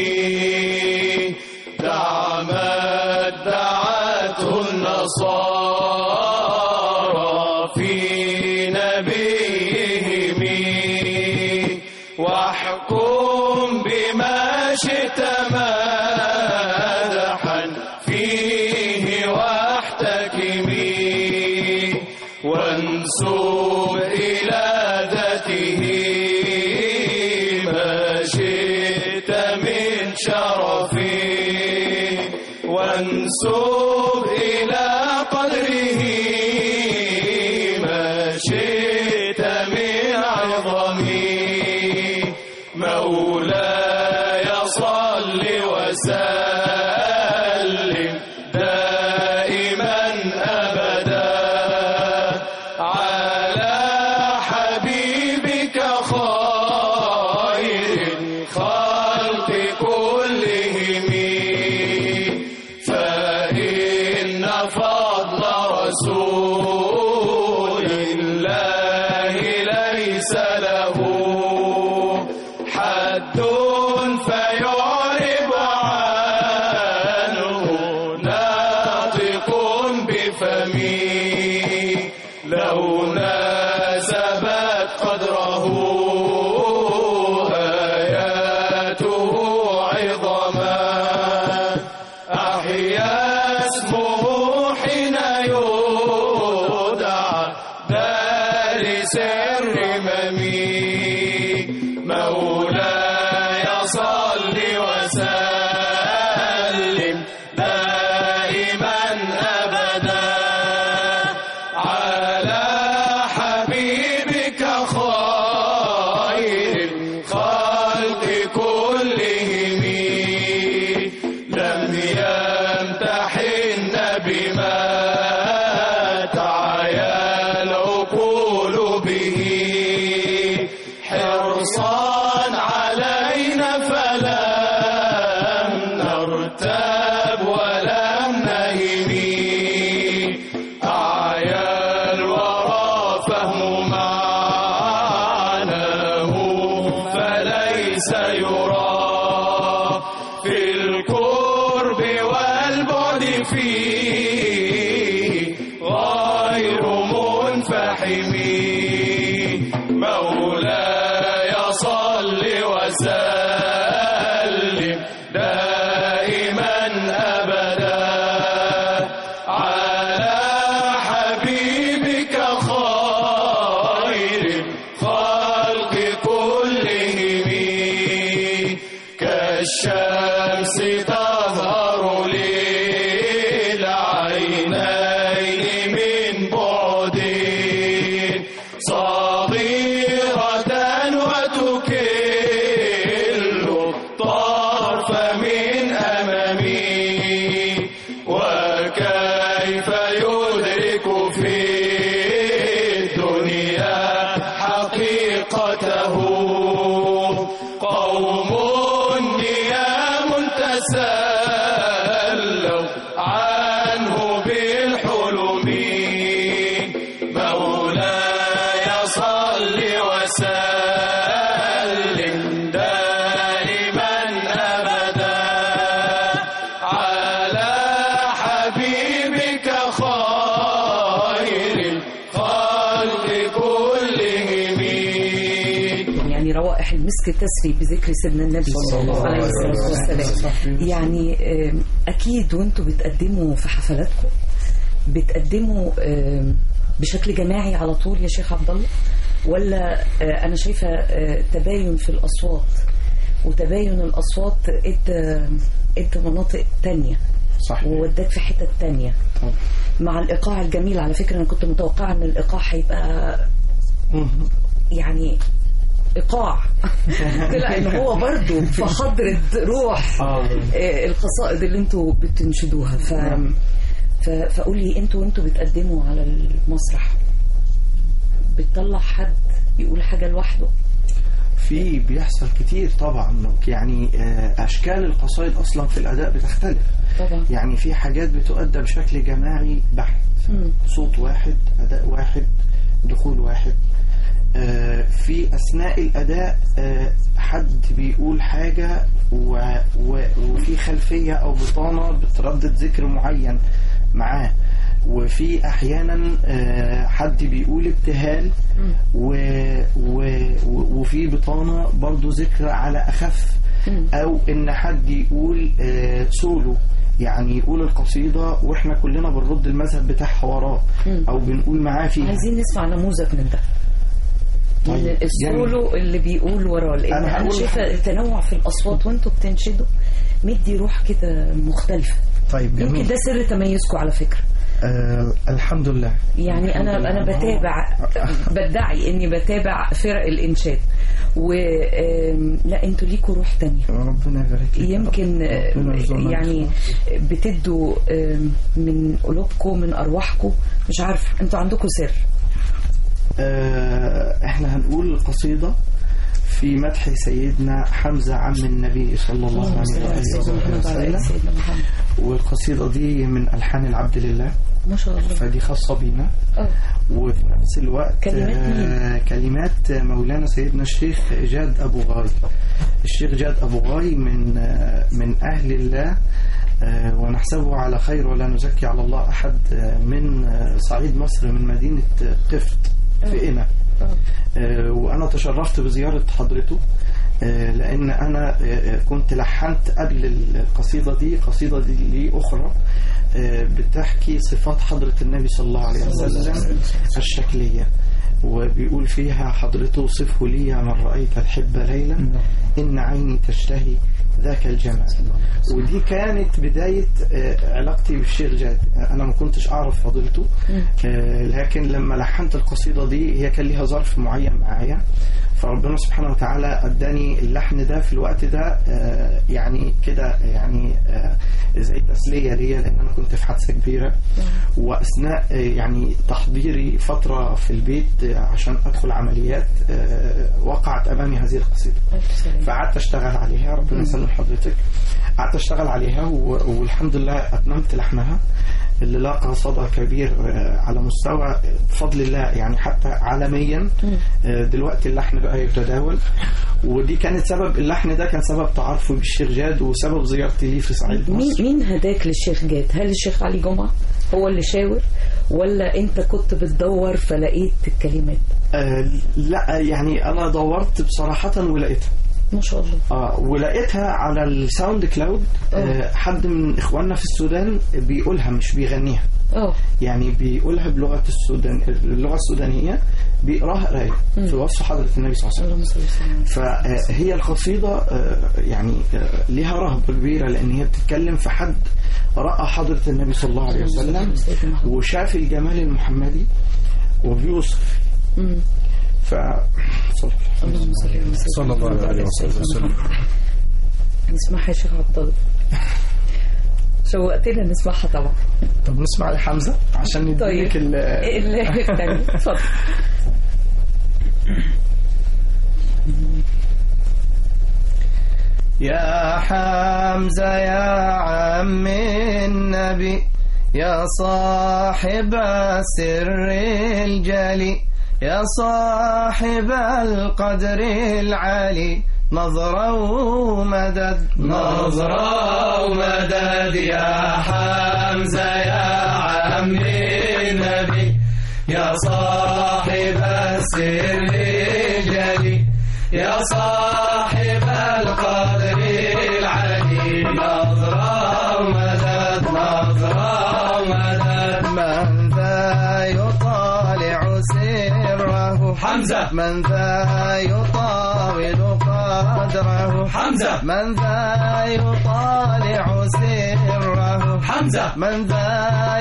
B: دع ما ادعته النصارى في نبيهم واحكم بما شئت مدحا فيه واحتكمي وانسب إلى ذاته رسول الله ليس له حد فيعرب عنه ناطق بفمه لو ناسبت قدره آياته عظما أحيا اسمه حين يودع دارس الرمم مولاي صل وسلم دائما أبدا على حبيبك خير الخلق كلهم لم يمتحن بما تعيا العقول به حرصا علينا فلم نرتاب ولم نهم أعيا الورى فهم معناه فليس يرى في القرب والبعد فيه غير منفحم مولاي صل وسلم دائما أبدا على حبيبك خير الخلق كلهم كالشمس تظهر للعينين من بعد صغيرة وتكل الطرف من أمامي وكيف يدرك في الدنيا حقيقته قوم نيام تسلوا عنه بالحلم مولاي صل وسلم دائما أبدا على حبيبك خير الخلق كلهم
C: يعني روائح المسك تسري بذكر سيدنا النبي
D: صلى الله
C: عليه
D: عليه
C: الصلاة
D: وسلم.
C: والسلام يعني آم، أكيد وانتوا بتقدموا في حفلاتكم بتقدموا آم، بشكل جماعي على طول يا شيخ عبد الله ولا آه، أنا شايفة آه، تباين في الأصوات وتباين الأصوات ادى ادى مناطق تانية
D: صحيح
C: ووداك في حتة تانية
D: طبعا.
C: مع الإيقاع الجميل على فكرة أنا كنت متوقعة إن الإيقاع هيبقى يعني ايقاع طلع ان هو برضه في حضره روح
D: آه.
C: آه، القصائد اللي انتوا بتنشدوها ف ف- فقول لي انتوا وانتوا بتقدموا على المسرح بتطلع حد يقول حاجه لوحده
D: في بيحصل كتير طبعا يعني آه، اشكال القصائد اصلا في الاداء بتختلف
C: طبعا
D: يعني في حاجات بتؤدى بشكل جماعي بحت
C: مم.
D: صوت واحد اداء واحد دخول واحد آه، في اثناء الاداء آه، حد بيقول حاجه و... و... وفي خلفيه او بطانه بتردد ذكر معين معاه وفي احيانا آه، حد بيقول ابتهال و... و... و- وفي بطانه برضو ذكر على اخف او ان حد يقول آه، سولو يعني يقول القصيدة واحنا كلنا بنرد المذهب بتاعها وراه او بنقول معاه فيها
C: عايزين نسمع نموذج من ده من
D: طيب،
C: السولو اللي بيقول وراه لان
D: أنا
C: انا,
D: هقول
C: شايفه
D: حاجة.
C: التنوع في الاصوات وانتوا بتنشدوا مدي روح كده مختلفه
O: طيب
C: يمكن
O: جميل
C: ده سر تميزكم على فكره
O: آه الحمد لله
C: يعني انا
O: الحمد
C: انا
O: لله.
C: بتابع بدعي اني بتابع فرق الانشاد و آم، لا انتوا ليكوا روح تانية
O: ربنا يبارك لك
C: يمكن آه،
O: ربنا يرزقنا
C: يعني بتدوا آم، من قلوبكم من ارواحكم مش عارفه انتوا عندكم سر
D: آه، احنا هنقول القصيدة في مدح سيدنا حمزة عم النبي صلى الله عليه وآله وسلم والقصيدة دي من ألحان العبد لله
C: ما شاء الله
D: فدي خاصة بينا
C: اه
D: وفي نفس الوقت
C: كلمات مين؟
D: آه، كلمات مولانا سيدنا الشيخ جاد أبو غاي الشيخ جاد أبو غاي من آه، من أهل الله آه، ونحسبه على خير ولا نزكي على الله أحد آه، من آه، صعيد مصر من مدينة قفط في قنا آه، وأنا تشرفت بزيارة حضرته آه، لأن أنا آه، كنت لحنت قبل القصيدة دي قصيدة دي لي أخرى آه، بتحكي صفات حضرة النبي صلى الله عليه وسلم الشكلية وبيقول فيها حضرته صفه لي يا من رأيت الحب ليلا إن عيني تشتهي ذاك الجمال ودي كانت بداية آه، علاقتي بالشيخ جاد أنا ما كنتش أعرف فضيلته آه، لكن لما لحنت القصيدة دي هي كان ليها ظرف معين معايا فربنا سبحانه وتعالى اداني اللحن ده في الوقت ده آه، يعني كده يعني آه، زي تسليه ليا لان انا كنت في حادثه كبيره واثناء آه، يعني تحضيري فتره في البيت آه، عشان ادخل عمليات آه، وقعت امامي هذه القصيده فقعدت اشتغل عليها ربنا يسلم حضرتك قعدت اشتغل عليها و- والحمد لله اتممت لحنها اللي لاقى صدى كبير آه، على مستوى بفضل الله يعني حتى عالميا آه، دلوقتي اللحن بقى يتداول ودي كانت سبب اللحن ده كان سبب تعارفي بالشيخ جاد وسبب زيارتي ليه في صعيد
C: مين
D: مصر
C: مين هداك للشيخ جاد هل الشيخ علي جمعة هو اللي شاور ولا انت كنت بتدور فلقيت الكلمات
D: آه لا يعني انا دورت بصراحة ولقيتها
C: ما شاء الله
D: اه ولقيتها على الساوند كلاود آه حد من اخواننا في السودان بيقولها مش بيغنيها
C: اه
D: يعني بيقولها بلغة السودان اللغة السودانية بيقراها قراية في وصف حضرة النبي صلى الله عليه وسلم فهي القصيدة آه، يعني آه، ليها رهبة كبيرة لأن هي بتتكلم في حد رأى حضرة النبي صلى الله عليه وسلم وشاف الجمال المحمدي وبيوصف ف صلى
I: صلى الله عليه وسلم
C: نسمعها يا شيخ عبد الله شوقتنا نسمعها طبعا
D: طب نسمع لحمزة عشان نديك
C: طيب
D: ال-
C: ال- الثانية اتفضل
J: يا حمزة يا عم النبي يا صاحب السر الجلي يا صاحب القدر العالي نظرة ومدد
B: نظرة ومدد يا حمزة يا عم النبي يا صاحب السر الجلي يا صاحب القدر العلي نظرة ومدد نظرة ومدد
J: من ذا يطالع سره
B: حمزة
J: من ذا يطاول قدره
B: حمزة
J: من ذا يطالع سره
B: حمزة
J: من ذا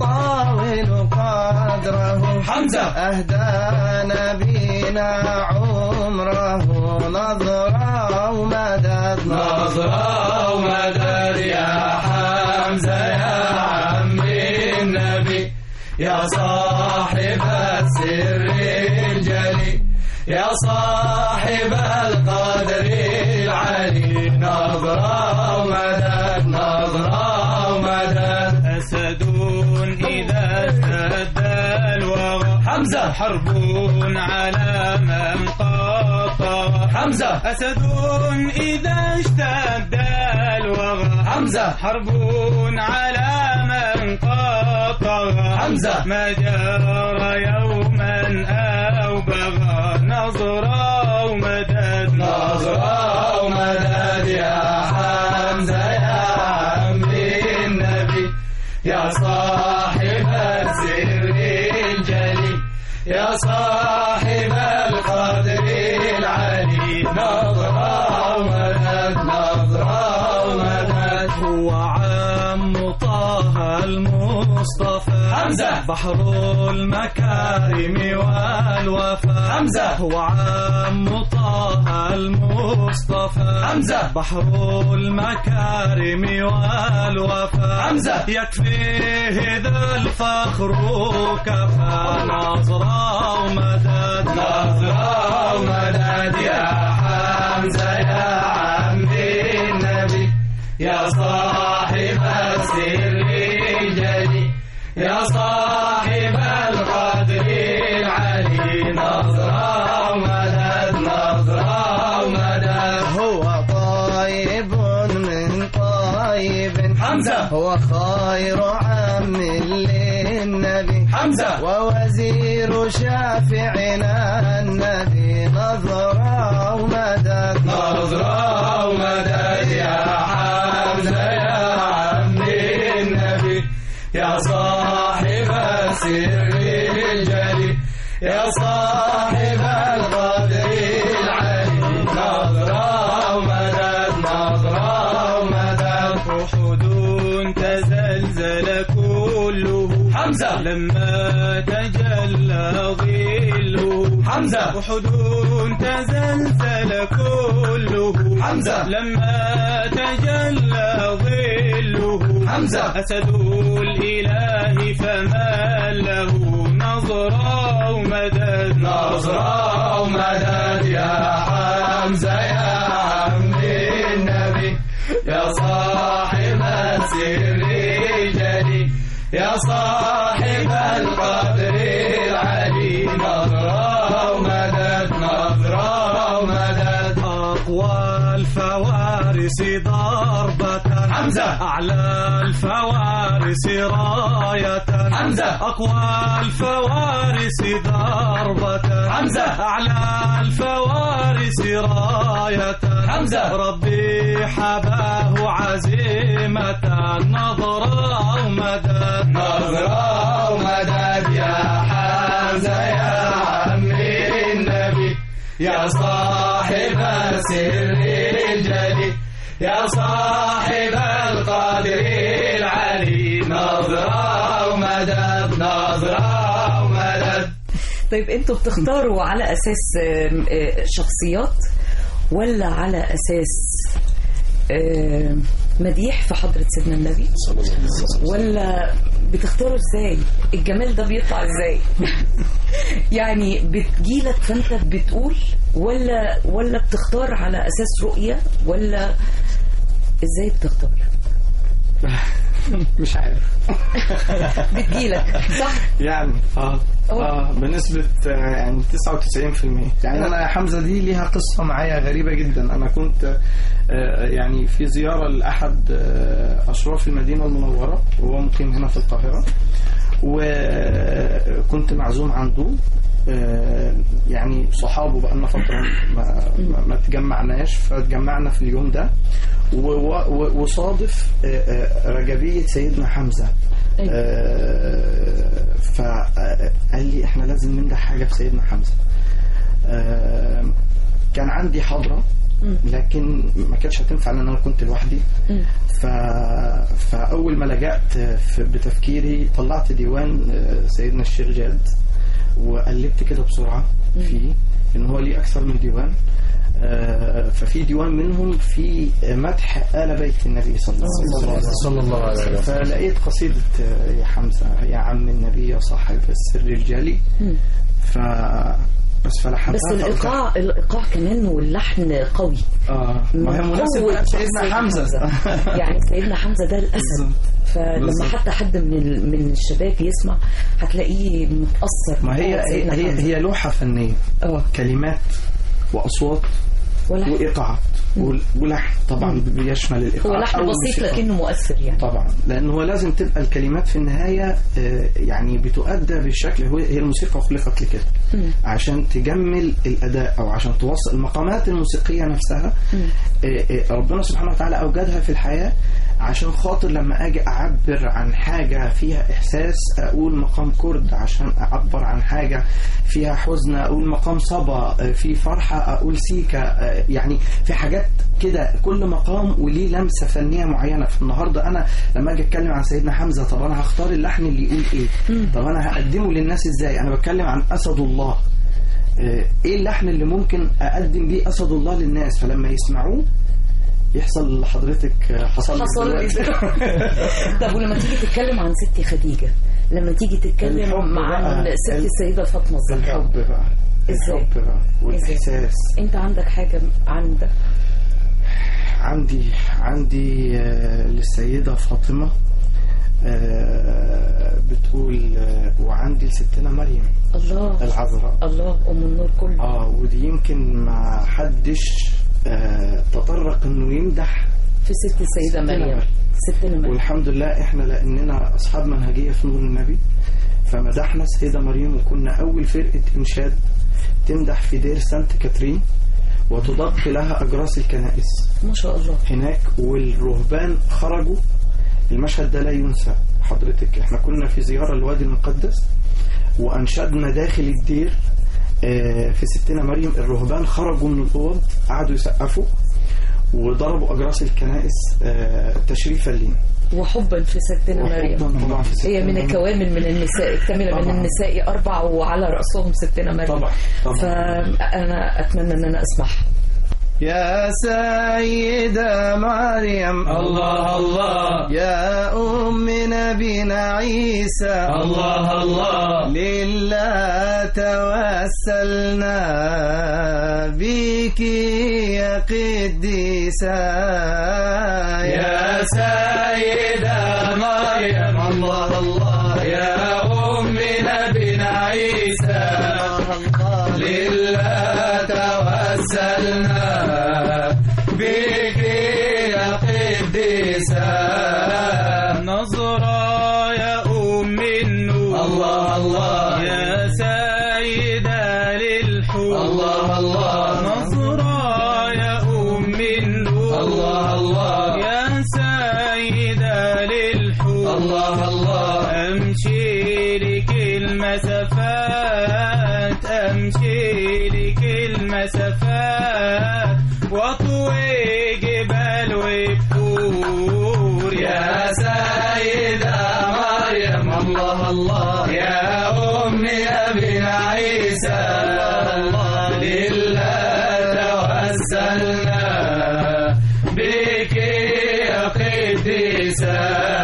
J: يطاول قدره
B: حمزة
J: أهدى نبينا عمره نظرة ومدد
B: نظرة ومدد يا حمزة يا عم النبي يا صاحب السر الجلي يا صاحب القدر العلي نظرة ومدد نظرة ومدد
P: أسد إذا اشتد الوغى
B: حمزة
P: حرب على من قاطع
B: حمزة
P: أسد إذا اشتد الوغى
B: حمزة
P: حرب على من قاطع
B: حمزة
P: ما جرى يوما أو بغى نظرة ومدد
B: نظرة ومدد يا حمزة يا عم النبي يا صاحب السر الجلي يا صاحب القدر العلي نظرة ومدد نظرة ومدد
P: هو عم طه المصطفى
B: حمزة.
P: بحر المكارم والوفاء
B: حمزة.
P: هو عم طه المصطفى
B: حمزة.
P: بحر المكارم والوفاء
B: حمزة.
P: يكفيه ذا الفخر كفى نظرة ومدد
B: نظرة ومدد يا حمزة يا عم النبي يا صاحب السر الجلي يا صاحب القدر العلي نظرة ومدد نظرة ومدد
J: هو طيب من طيب
B: حمزة.
J: هو خير عم للنبي
B: حمزة.
J: ووزير شافعنا النبي نظرة ومدد
B: نظرة ومدد يا حمزة يا عم النبي يا صاحب السر الجلي يا صاحب القدر العلي نظرة ومدد نظرة ومدد
P: أحد تزلزل كله
B: حمزة.
P: لما تجلى ظله
B: حمزة.
P: أحد تزلزل كله
B: حمزة.
P: لما تجلى ظله
B: حمزة.
P: أسد الإله فما له نظرة ومدد
B: نظرة ومدد يا حمزة يا عم النبي يا صاحب السر الجلي يا صاحب القدر العلي نظرة ومدد نظرة ومدد
P: أقوى الفوارس ضربة
B: حمزة.
P: أعلى الفوارس راية
B: حمزة.
P: أقوى الفوارس ضربة
B: حمزة.
P: أعلى الفوارس راية
B: حمزة.
P: ربي حباه عزيمة نظرة ومدد
B: نظرة ومدد يا حمزة يا عم النبي يا صاحب السر الجلي يا صاحب القدر العلي نظرة ومدد نظرة ومدد
C: طيب انتوا بتختاروا على اساس آم، آه، شخصيات ولا على اساس آم، مديح في حضرة سيدنا النبي ولا بتختاروا ازاي الجمال ده بيطلع ازاي يعني بتجيلك فانت بتقول ولا ولا بتختار على اساس رؤية ولا ازاي بتختار
D: مش عارف
C: بتجيلك صح
D: يعني اه اه بنسبة آه، يعني 99% يعني انا حمزة دي ليها قصة معايا غريبة جدا انا كنت آه، يعني في زيارة لأحد آه، أشراف المدينة المنورة وهو مقيم هنا في القاهرة وكنت معزوم عنده آه، يعني صحابه بقالنا فترة ما, ما, ما تجمعناش فتجمعنا في اليوم ده و- و- وصادف آه، آه، رجبية سيدنا حمزة آه، فقال لي احنا لازم نمدح حاجة في سيدنا حمزة آه، كان عندي حضرة لكن ما كانتش هتنفع لان انا كنت لوحدي ف... فاول ما لجأت في... بتفكيري طلعت ديوان آه، سيدنا الشيخ جاد وقلبت كده بسرعة فيه ان هو ليه اكثر من ديوان آه، ففي ديوان منهم في مدح آل بيت النبي صلى الله عليه وسلم
I: صلى الله عليه وسلم.
D: فلقيت قصيدة آه، يا حمزة يا عم النبي يا صاحب السر الجلي ف بس فلحنتها
C: بس الايقاع الايقاع كمان واللحن قوي
D: اه ما هي مناسب
C: قوة
D: بقى سيدنا حمزة
C: يعني سيدنا حمزة ده الأسد فلما
D: بالظبط.
C: حتى حد من ال- من الشباب يسمع هتلاقيه متأثر
D: ما هي
C: بقوة
D: هي
C: سيدنا
D: هي,
C: حمزة.
D: هي لوحة فنية كلمات وأصوات
C: ولحن.
D: وإيقاعات وال- ولحن طبعا بيشمل الإيقاع
C: هو لحن
D: أو
C: بسيط
D: الموسيقى.
C: لكنه مؤثر يعني
D: طبعا لأن هو لازم تبقى الكلمات في النهاية آه، يعني بتؤدى بالشكل هو هي الموسيقى خلقت لكده عشان تجمل الأداء أو عشان توصل المقامات الموسيقية نفسها آه، آه، ربنا سبحانه وتعالى أوجدها في الحياة عشان خاطر لما أجي أعبر عن حاجة فيها إحساس أقول مقام كرد عشان أعبر عن حاجة فيها حزن أقول مقام صبا آه، في فرحة أقول سيكا آه، يعني في حاجات حاجات كده كل مقام وليه لمسه فنيه معينه فالنهارده انا لما اجي اتكلم عن سيدنا حمزه طب انا هختار اللحن اللي يقول ايه طب انا هقدمه للناس ازاي انا بتكلم عن اسد الله آه، ايه اللحن اللي ممكن اقدم بيه اسد الله للناس فلما يسمعوه يحصل اللي حضرتك آه، حصل لك
C: حصل لي
D: دلوقتي.
C: طب ولما تيجي تتكلم عن ستي خديجة لما تيجي تتكلم
D: الحب
C: عن
D: بقى.
C: ست
D: ال-
C: السيدة فاطمة الزهراء
D: الحب بقى
C: ازاي؟
D: الحب بقى والاحساس
C: انت عندك حاجة عندك
D: عندي عندي آه، للسيدة فاطمة آه، بتقول آه، وعندي لستنا مريم
C: الله
D: العذراء
C: الله ام النور كله
D: اه ودي يمكن ما حدش آه، تطرق انه يمدح
C: في ست السيدة
D: ستنا
C: مريم ستنا مريم
D: والحمد لله احنا لاننا اصحاب منهجيه في نور النبي فمدحنا السيده مريم وكنا اول فرقه انشاد تمدح في دير سانت كاترين وتدق لها اجراس الكنائس
C: ما شاء الله
D: هناك والرهبان خرجوا المشهد ده لا ينسى حضرتك احنا كنا في زياره للوادي المقدس وانشدنا داخل الدير آه، في ستنا مريم الرهبان خرجوا من الاوض قعدوا يسقفوا وضربوا اجراس الكنائس آه، تشريفا لينا
C: وحبا في ستنا
D: وحباً
C: مريم
D: طبعاً في ستنا
C: هي من
D: مريم.
C: الكوامل من النساء الكاملة من
D: طبعاً.
C: النساء أربع وعلى رأسهم ستنا مريم
D: طبعاً، طبعاً.
C: فأنا أتمنى أن أنا أسمعها
J: يا سيدة مريم
P: الله الله
J: يا أم نبينا عيسى
P: الله الله
J: لله توسلنا بك يا قديسة
P: يا سيدة مريم الله الله يا أم نبينا عيسى لله توسلنا بك يا قديسة نظرة يا أم النور الله الله يا سيدة للحور الله الله نظرة يا أم النور الله الله يا سيدة للحور الله الله أمشي لك المسافات أمشي لك المسافات واطوي جبال وبحور يا سيدة مريم الله الله يا أم أبينا عيسى الله لله توسلنا بك يا قديسة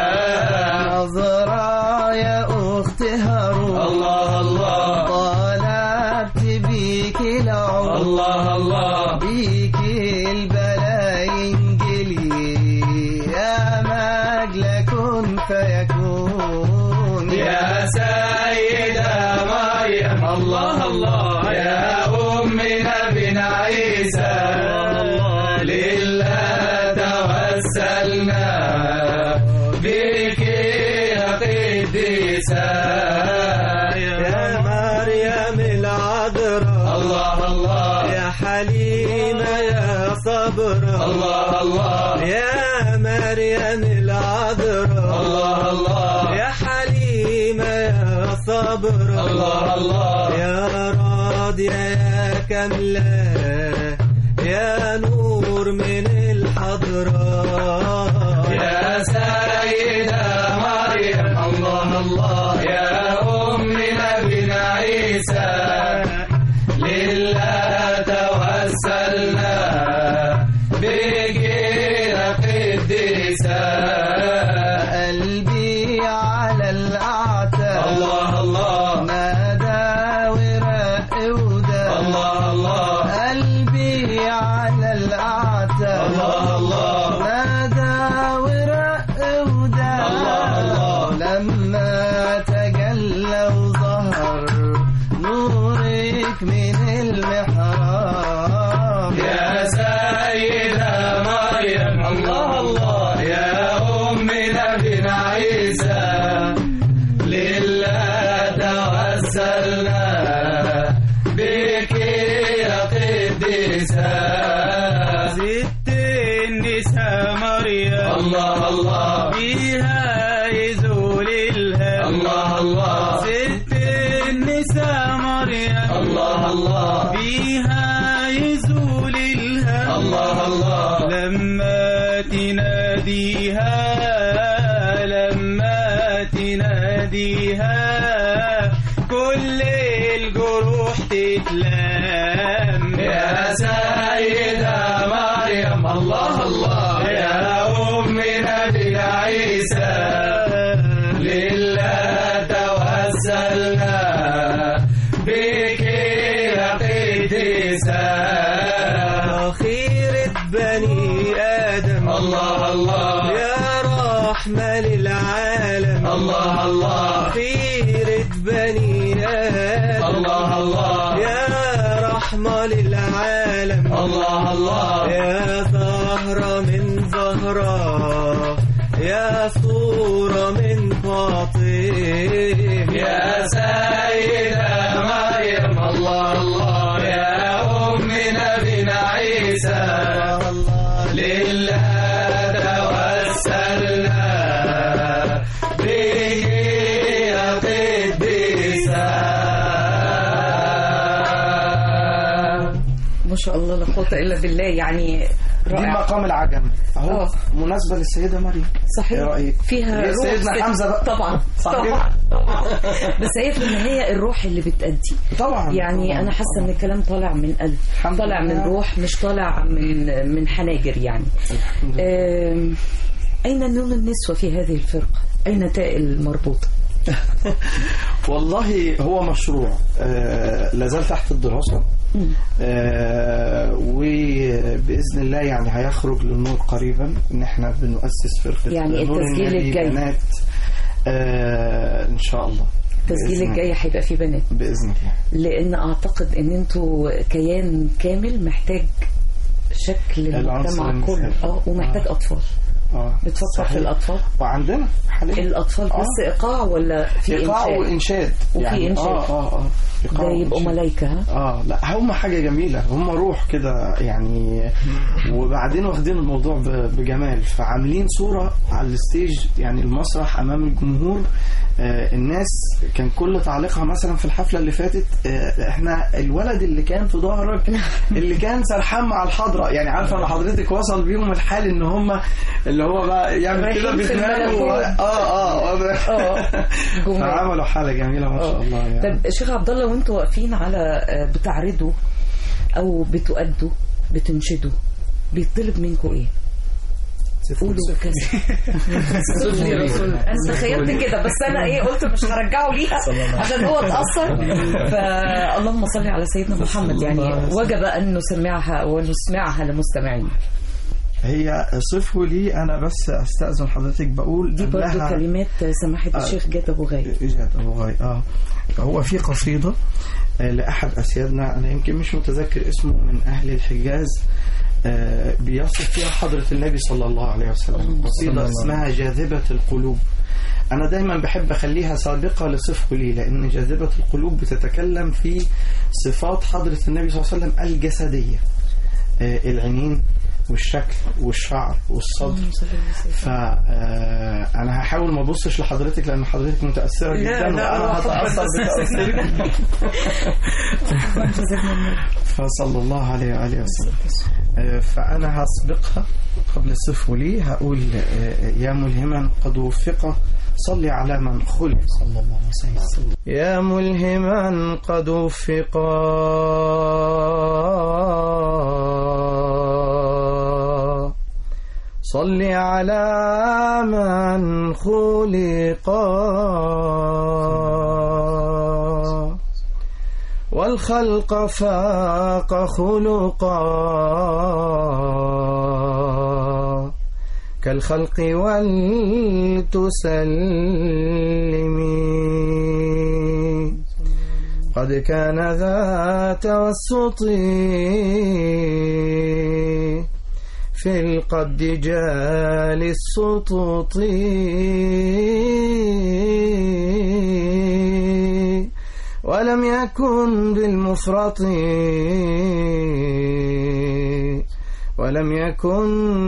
J: نظرة يا أخت هارون
P: الله الله
J: طلبت بيك العمر
P: الله الله
J: بيك البلاء ينجلي يا مجل كن فيكون
P: يا سيدة مريم الله الله يا أم نبينا عيسى لله توسلنا بك يا قديسة
J: يا مريم العذراء
P: الله الله
J: يا حليمة يا صبرة
P: الله الله
J: يا مريم العذراء
P: الله الله
J: يا حليمة يا صبرة
P: الله الله
J: يا راضية يا كاملة يا نور من الحضرة
P: يا سيدة مريم الله الله يا أم نبينا عيسى لله توسلنا بك يا قديسة
J: قلبي على الأعتاب
P: الله الله
J: نادى ورق وده
P: الله الله
J: قلبي على الأعتاب
P: الله الله
J: نادى ورق وده
P: الله الله
J: لما تجلى وظهر نورك من المحراب
P: يا سيدة مريم الله الله يا أم نبينا عيسى لله توسلنا بك يا قديسة
J: زدت النساء مريم
P: الله الله
J: بيها يزول الهم
P: الله الله
J: ست النساء مريم
P: الله الله
J: بيها يزول الهم
P: الله الله
J: تناديها لما تناديها كل الجروح تتلم
P: يا سيدة مريم الله الله يا أم نبينا عيسى لله توسلنا بك يا قديسة
J: خيرة بني آدم
P: الله الله
J: يا رحمة للعالم
P: الله الله
J: خيرة بني آدم
P: الله الله
J: يا رحمة للعالم
P: الله الله
J: يا زهرة من زهرة يا صورة من فاطم
P: يا سيدة مريم الله الله يا أم نبينا عيسى لله توسلنا به يا قديسة
C: ما شاء الله لا قوة إلا بالله يعني
D: دي
C: رائع
D: مقام العجم اهو
C: آه.
D: مناسبة للسيدة مريم
C: صحيح
D: ايه رأيك؟
C: فيها
D: هي
C: روح
D: سيدنا
C: بت-
D: حمزة بقى
C: طبعا
D: صح
C: طبعا
D: كده؟
C: طبعا بس هي في النهاية الروح اللي بتأدي
D: طبعا
C: يعني
D: طبعاً،
C: أنا حاسة إن الكلام طالع من قلب
D: الحمد
C: طالع من
D: لله.
C: روح مش طالع من من حناجر يعني آم، أين نون النسوة في هذه الفرقة؟ أين تاء المربوطة؟
D: والله هو مشروع آه لازال تحت الدراسة آه وبإذن الله يعني هيخرج للنور قريبا إن إحنا بنؤسس فرقة
C: يعني
D: نور
C: التسجيل
D: النبي
C: الجاي.
D: بنات آه إن شاء الله
C: التسجيل
D: بإذن-
C: الجاي هيبقى فيه بنات
D: بإذن الله
C: لأن أعتقد إن أنتوا كيان كامل محتاج شكل
D: العنصر
C: المجتمع كله
D: النسائي.
C: اه ومحتاج أطفال
D: اه
C: بتفكر
D: صحيح.
C: في الأطفال
D: وعندنا حاليا
C: الأطفال
D: آه.
C: بس إيقاع ولا في
D: إيقاع
C: إنشاد؟
D: وإنشاد
C: وفي
D: يعني
C: إنشاد.
D: اه اه اه إيقاع
C: ده يبقوا
D: وإنشاد.
C: ملايكة ها؟
D: اه لا هم حاجة جميلة هم روح كده يعني وبعدين واخدين الموضوع ب- بجمال فعاملين صورة على الستيج يعني المسرح امام الجمهور آه الناس كان كل تعليقها مثلا في الحفلة اللي فاتت آه احنا الولد اللي كان في ظهرك اللي كان سرحان مع الحضرة يعني عارفة ان حضرتك وصل بيهم الحال ان هم اللي هو بقى يعمل كده
C: رايحين في
D: بدماغه
C: الملكوت.
D: اه اه
C: اه جمهور.
D: فعملوا حالة جميلة ما شاء الله يعني
C: طب شيخ عبد الله وانتوا واقفين على آه، بتعرضوا او بتؤدوا بتنشدوا بيطلب منكم ايه؟ قولوا كذا صف لي رسول انا تخيلت كده بس انا ايه قلت مش هرجعه ليها عشان هو اتاثر فاللهم صل على سيدنا محمد يعني وجب ان نسمعها ونسمعها لمستمعين
D: هي صفه لي انا بس استاذن حضرتك بقول
C: دي برضو
D: إنها-
C: كلمات سماحه
D: آه.
C: الشيخ جاد ابو غايب
D: إجاد أبو غاي اه هو في قصيدة آه، لأحد أسيادنا أنا يمكن مش متذكر اسمه من أهل الحجاز آه، بيصف فيها حضرة النبي صلى الله عليه وسلم
E: صلى
D: قصيدة
E: الله
D: اسمها جاذبة القلوب أنا دايما بحب أخليها سابقة لصفه لي لأن جاذبة القلوب بتتكلم في صفات حضرة النبي صلى الله عليه وسلم الجسدية آه، العينين والشكل والشعر والصدر فأنا هحاول ما أبصش لحضرتك لأن حضرتك متأثرة
C: لا،
D: جدا
C: لا،
D: وأنا
C: لا،
D: هتأثر بتأثيرك فصلى الله عليه وآله وسلم آه، فأنا هسبقها قبل الصف لي هقول آه، يا ملهما قد وفق صلي على من خلق صلى الله عليه وسلم يا ملهما قد وفقا صل على من خلق والخلق فاق خلقا كالخلق ولتسلمي قد كان ذا توسط في القد جال السطوط ولم يكن بالمفرط ولم يكن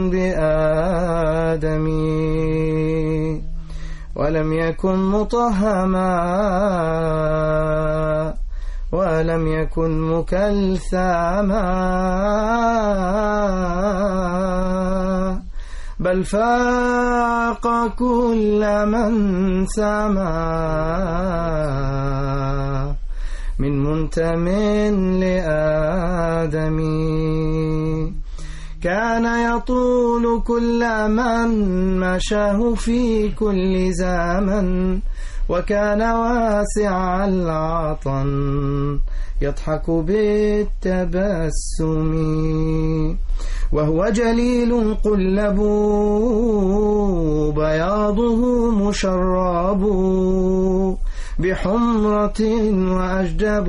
D: بآدم ولم يكن مطهما ولم يكن مكلثما
O: بل فاق كل من سما من منتم لآدم كان يطول كل من مشاه في كل زمن وكان واسع العطن يضحك بالتبسم وهو جليل قلب بياضه مشرب بحمرة وأجدب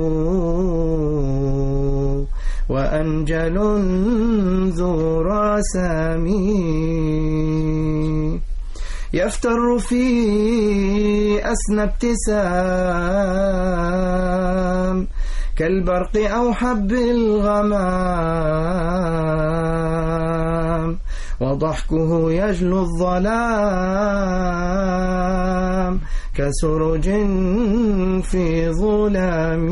O: وأنجل ذو رسام يفتر في أسنى ابتسام كالبرق أو حب الغمام وضحكه يجلو الظلام كسرج في ظلام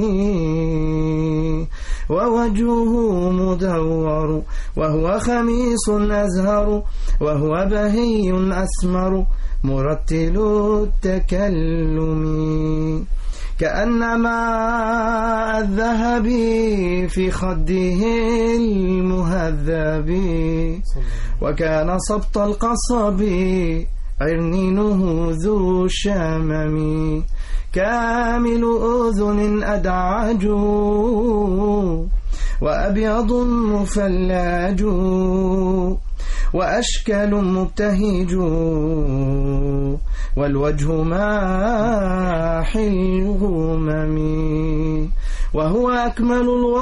O: ووجهه مدور وهو خميس أزهر وهو بهي أسمر مرتل التكلم كأنما الذهب في خده المهذب وكان سبط القصب عرنينه ذو شمم كامل أذن أدعج وأبيض مفلج وأشكال مبتهج والوجه ماحي الغمم وهو أكمل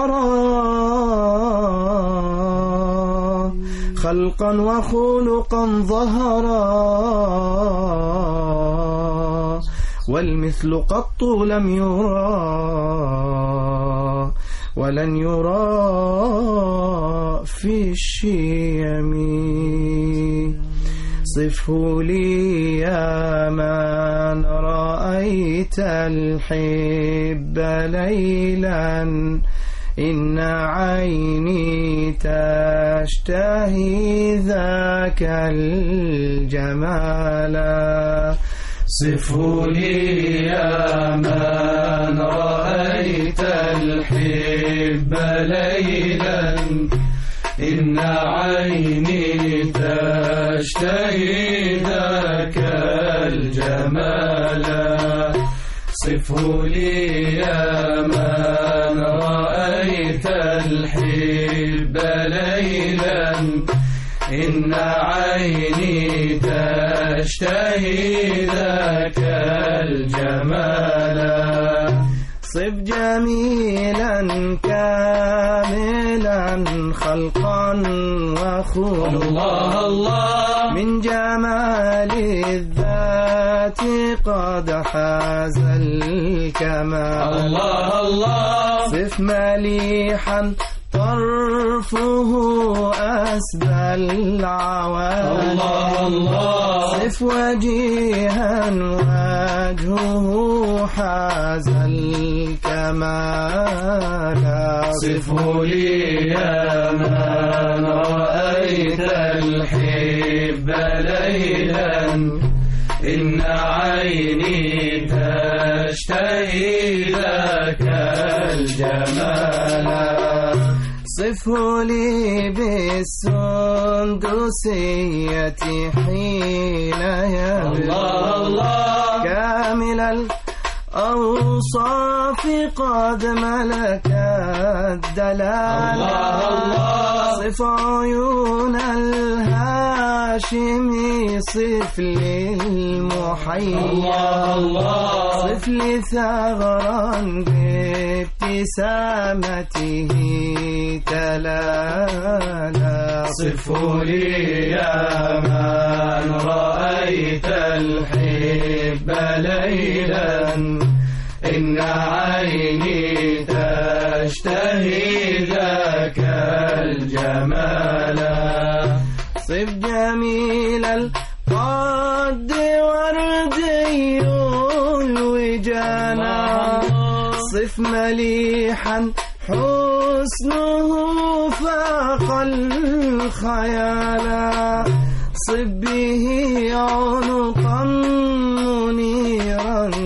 O: الورى خلقا وخلقا ظهرا والمثل قط لم يرى ولن يرى في الشيم صفه لي يا من رأيت الحب ليلا إن عيني تشتهي ذاك الجمال
P: صفه لي يا من رأيت الحب ليلا إن عيني تشتهي ذاك الجمال صفه لي يا من رأيت الحب ليلا إن عيني تشتهي ذاك الجمال
O: صف جميلا كاملا خلقا وخلقا
P: الله الله
O: من جمال الذات قد حاز الكمال
P: الله الله
O: صف مليحا طرفه أسبى العوالي
P: الله الله
O: صف وجيها وجهه حاز الكمال
P: صفه لي يا من رأيت الحب ليلا إن عيني تشتهي ذاك الجمال
O: صفه لي بالسندسية حين يبدو
P: الله الله
O: كامل الأوصاف قد ملك الدلال
P: الله الله
O: صف عيون الهاشمي صف للمحيي
P: الله الله
O: صف لي ثغرا بابتسامته تلالا
P: صفه لي يا من رأيت الحب ليلا إن عيني تشتهي ذاك الجمال
O: صف جميل القد وردي الوجانا صف مليحا حسنه فاق الخيالا صب به عنقا منيرا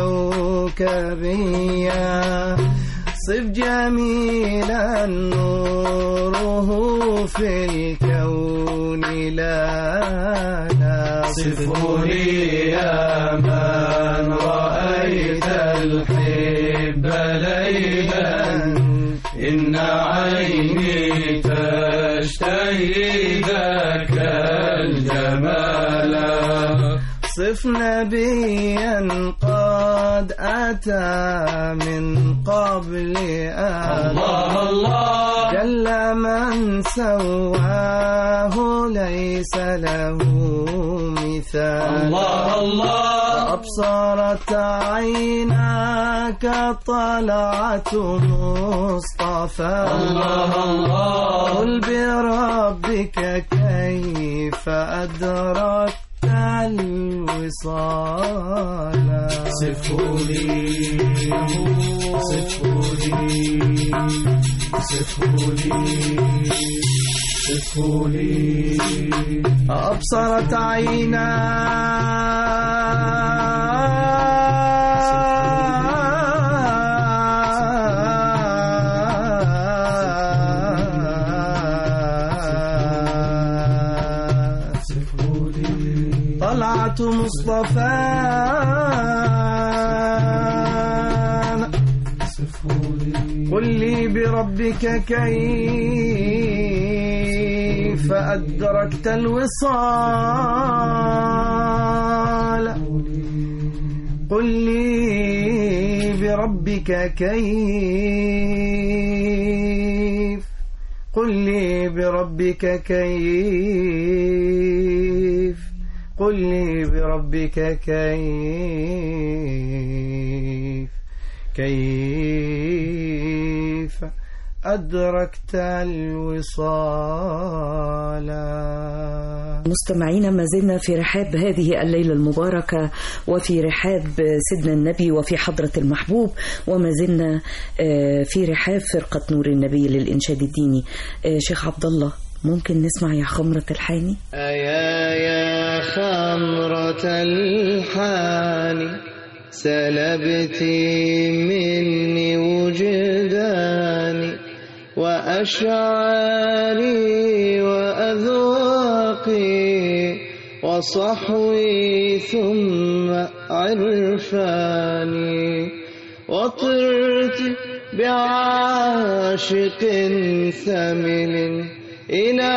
O: كوكبيا صب جميلا نوره في الكون لا لا
P: صفه لي يا من رأيت الحب ليلا إن عيني تشتهي ذاك الجمال
O: صف نبيا قد أتى من قبل
P: الله الله
O: جل من سواه ليس له مثال
P: الله الله
O: أبصرت عيناك طلعة مصطفى
P: الله الله
O: قل بربك كيف أدركت الوصال
P: صفه لي صفه لي صفه لي صفه لي
O: أبصرت عينا طلعت مصطفى قل لي بربك كيف أدركت الوصال قل لي بربك كيف قل لي بربك كيف قل لي بربك كيف كيف أدركت الوصال
C: مستمعينا ما زلنا في رحاب هذه الليلة المباركة وفي رحاب سيدنا النبي وفي حضرة المحبوب وما زلنا آه، في رحاب فرقة نور النبي للإنشاد الديني آه، شيخ عبد الله ممكن نسمع يا خمرة الحاني
O: أيا يا خمرة الحاني سلبت مني وجداني وأشعاري وأذواقي وصحوي ثم عرفاني وطرت بعاشق ثمل إلى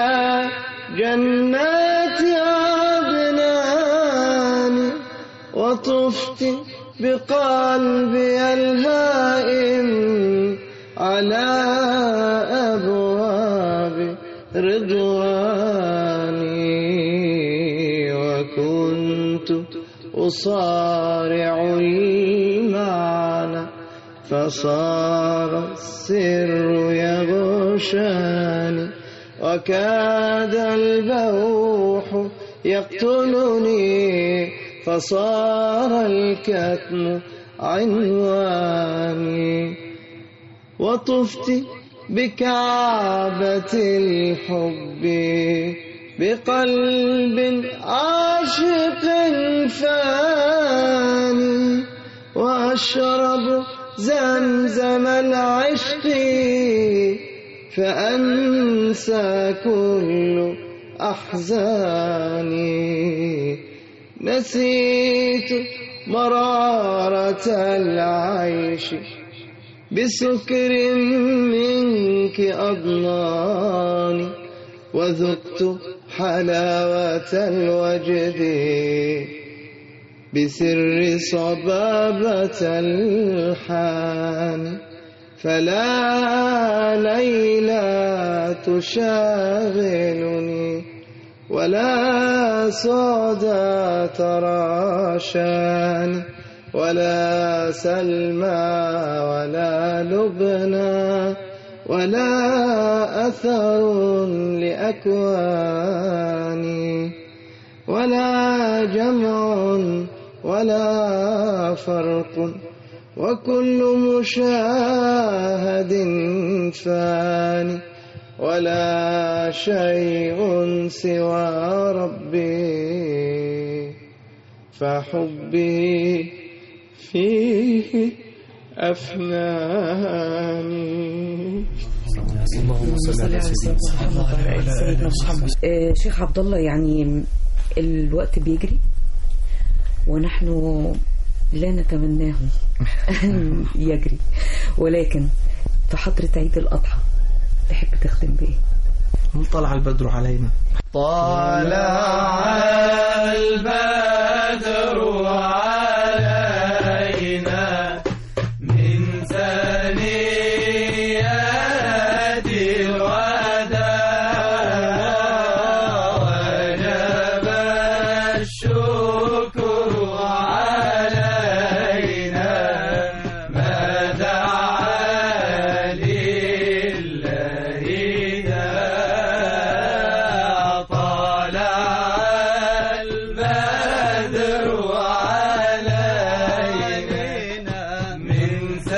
O: جنات عدنان وطفت بقلبي الهائم على أبواب رضواني وكنت أصارع المعنى فصار السر يغشاني وكاد البوح يقتلني فصار الكتم عنواني وطفت بكعبة الحب بقلب عاشق فاني وأشرب زمزم العشق فأنسى كل أحزاني نسيت مرارة العيش بسكر منك أضناني وذقت حلاوة الوجد بسر صبابة الحان فلا ليلى تشاغلني ولا صدى تراشاني ولا سلمى ولا لبنى ولا أثر لأكواني ولا جمع ولا فرق وكل مشاهد فاني ولا شيء سوى ربي فحبي فيه أفناني
C: اللهم صل على سيدنا محمد آه، شيخ عبد الله يعني الوقت بيجري ونحن لا نتمناه أن يجري ولكن في حضرة عيد الأضحى تحب تختم بإيه؟
D: طلع البدر علينا
B: طلع البدر علينا من ثنيات الوداع وجب الشكر علينا ما دعا لله داع طلع البدر علينا من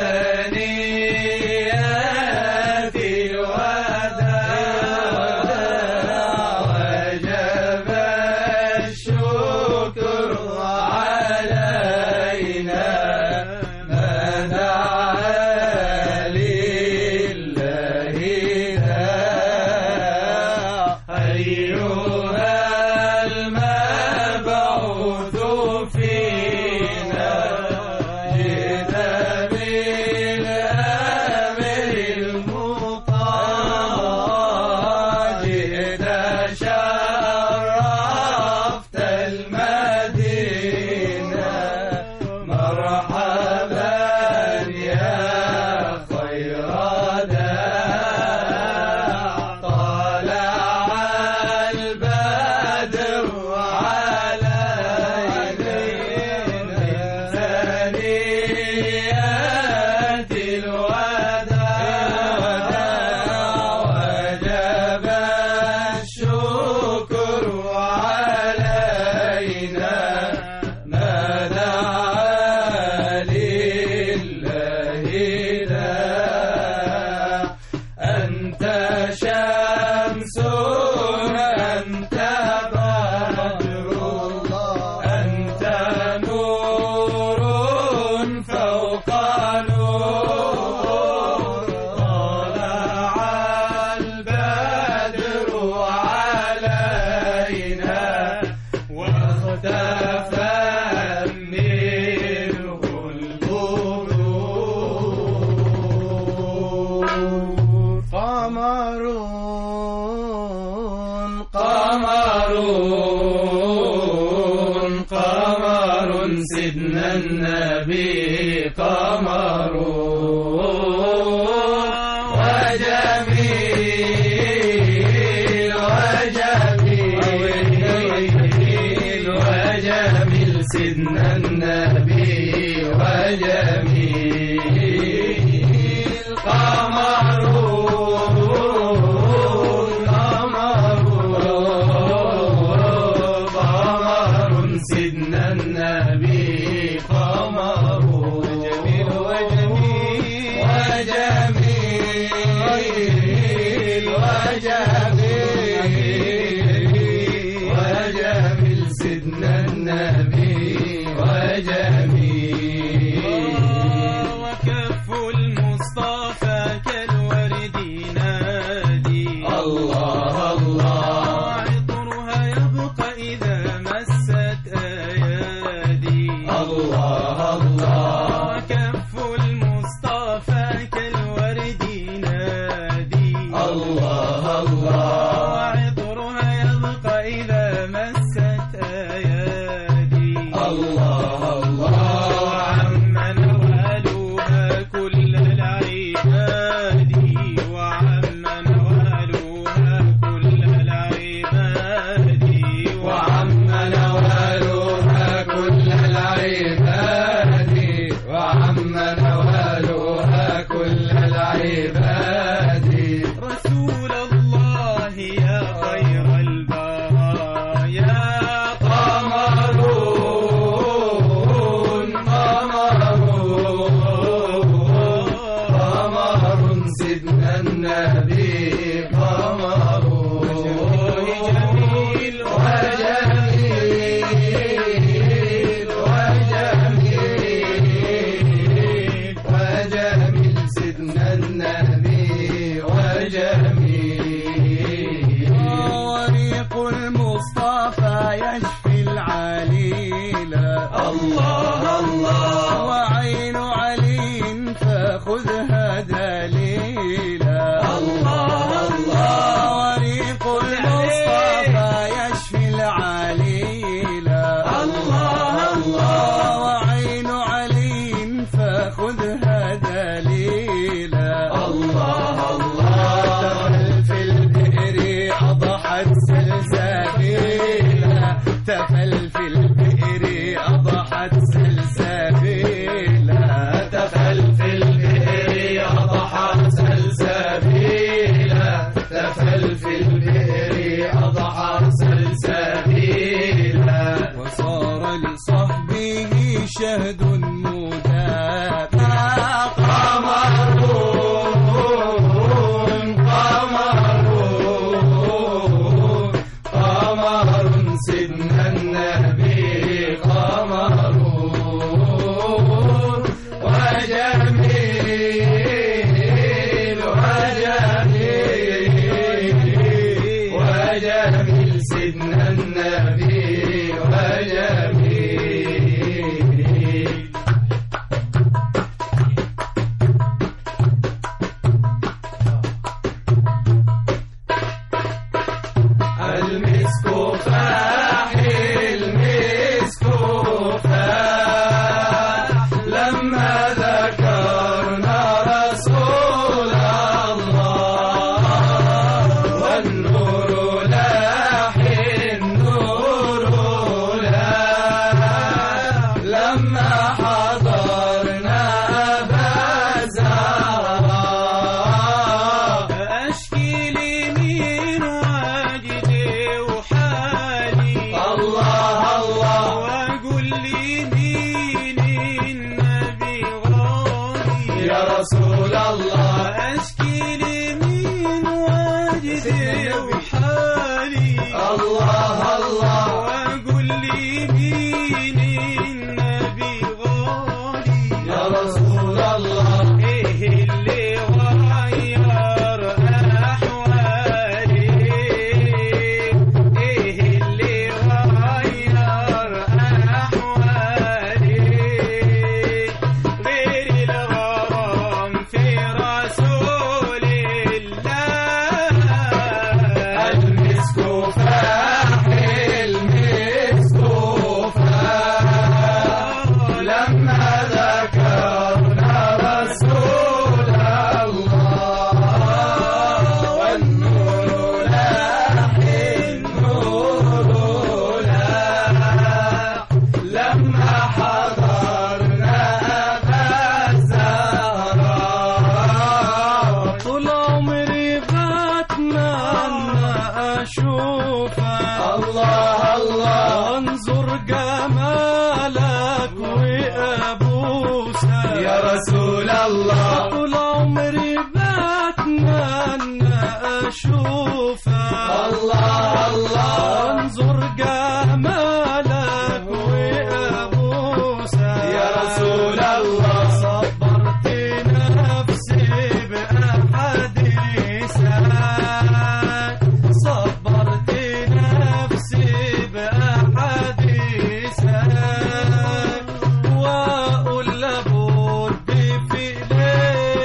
B: ثنيات الوداع وجب الشكر علينا ما دعا لله داع أيها المبعوث فينا جئت بالأمر المطاع جئت شرفت المدينة مرحبا يا خير داع طلع البدر علينا من ثنيات الوداع وجب الشكر علينا ما دعا لله داع أنت شمس أنت بدر أنت نور فوق نور طلع البدر علينا واختفى منه الغرور
O: قمرون
B: قمرون قمر سيدنا النبي قمر وجميل وجميل وجميل سيدنا النبي وجميل قمرون قمرون قمر سيدنا النبي قمر وجميل وجميل وجميل وجميل وجميل سيدنا النبي وجميل
P: وكف المصطفى كالورد ينادي
B: الله الله
P: وعطرها يبقى إذا مست أيادي
B: الله الله
P: وكف المصطفى كالورد ينادي
B: الله الله
P: وعطرها يبقى إذا مست أيادي
B: الله الله
P: وعم نوالها كل العباد وعم نوالها كل العباد
B: وعم نوالها كل العباد وعم نوالها كل العباد
P: رسول الله يا خير البرايا
B: قمرون قمرون قمر سيدنا النبي قمر
P: نورها دليلا
B: الله الله
P: تفل في البئر أضحت سلسبيلا تفل في البئر أضحت سلسبيلا
B: تفل في البئر أضحت سلسبيلا تفل في البئر أضحت سلسبيلا
P: وصار لصحبه شهد مدابا
B: قمرون قمرون قمر سيدنا النبي قمرون وجميل وجميل وجميل سيدنا النبي وجميل المسك فاح المسك فاح لما ذكرنا رسول الله والنور لاح النور لاح لما حضرنا أبا زهراء
P: أشكي لمين واجدي وحالي
B: الله الله
P: وأقول لي مين النبي غالي
B: يا رسول الله
P: أشكي لمين واجدي وحالي
B: الله الله
P: وأقول لي مين النبي غالي
B: يا رسول الله
P: إيه اللي غير أحوالي إيه اللي غير أحوالي غير الغرام في رسول الله
B: المسك فاح المسك فاح لما ذكرنا رسول الله والنور لاح النور لاح لما حضرنا أبا الزهراء
P: طول عمري بتمنى اشوفك
B: الله الله
P: وانظر جمالك وابوسك
B: يا رسول الله
P: طول عمري بتمنى اشوفك
B: الله الله
P: وانظر جمالك وابوسك
B: يا رسول الله
P: صبرت نفسي بأحاديثك صبرت نفسي بأحاديثك وأقول لابد في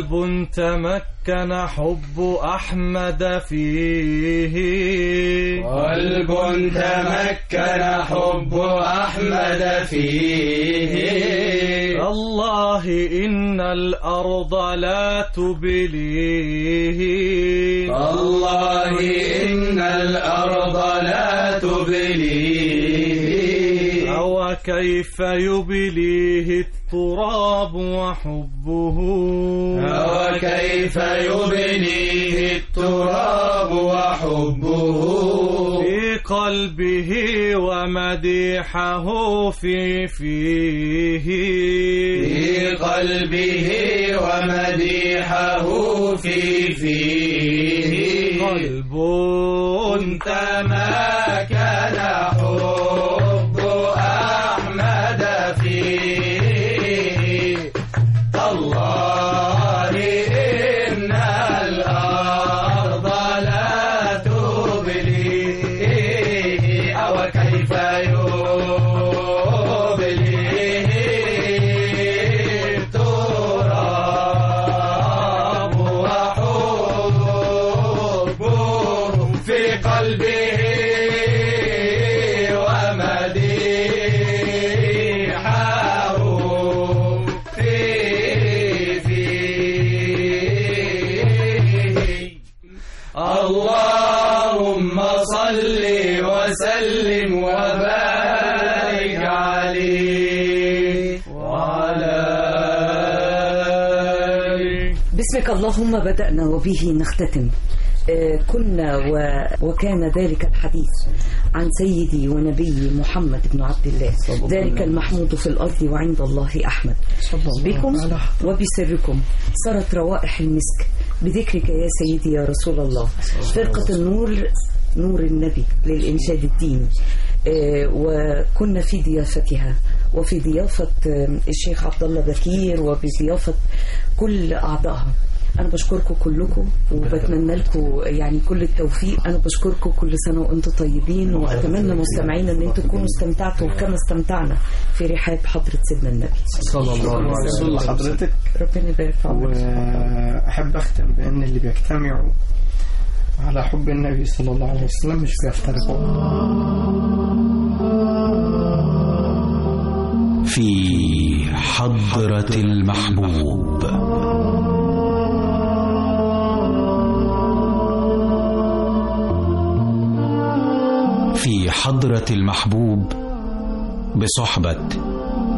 Q: قلب تمكن حب أحمد فيه
B: قلب تمكن حب أحمد فيه
Q: الله إن الأرض لا تبليه
B: الله إن الأرض لا تبليه
Q: أو كيف يبليه التراب وحبه
B: وكيف يبنيه التراب وحبه
Q: في قلبه ومديحه في فيه
B: في قلبه ومديحه في فيه
Q: قلب
B: تمكن حب أحمد فيه الله إن الأرض لا تبليه أو كيف يبليه التراب وحبه في قلبه ومديحه في فيه اللهم صل وسلم وبارك عليه وعلى آله
C: باسمك اللهم بدأنا وبه نختتم آه، كنا و... وكان ذلك الحديث عن سيدي ونبي محمد بن عبد الله ذلك المحمود في الأرض وعند الله أحمد بكم وبسركم سرت روائح المسك بذكرك يا سيدي يا رسول الله فرقة النور نور النبي للإنشاد الديني آه، وكنا في ضيافتها وفي ضيافة آه، الشيخ عبد الله بكير وبضيافة كل أعضائها أنا بشكركم كلكم وبتمنى لكم يعني كل التوفيق أنا بشكركم كل سنة وأنتم طيبين وأتمنى مستمعينا أن أنتم تكونوا استمتعتوا كما استمتعنا في رحاب حضرة سيدنا النبي
D: صلى الله عليه وسلم لحضرتك
C: ربنا يبارك في عمرك
D: وأحب أختم بأن اللي بيجتمعوا على حب النبي صلى الله عليه وسلم مش بيفترقوا
A: في حضرة المحبوب في حضرة المحبوب بصحبة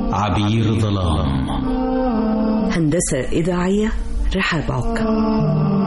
A: عبير ظلام
C: هندسة إذاعية رحاب عكا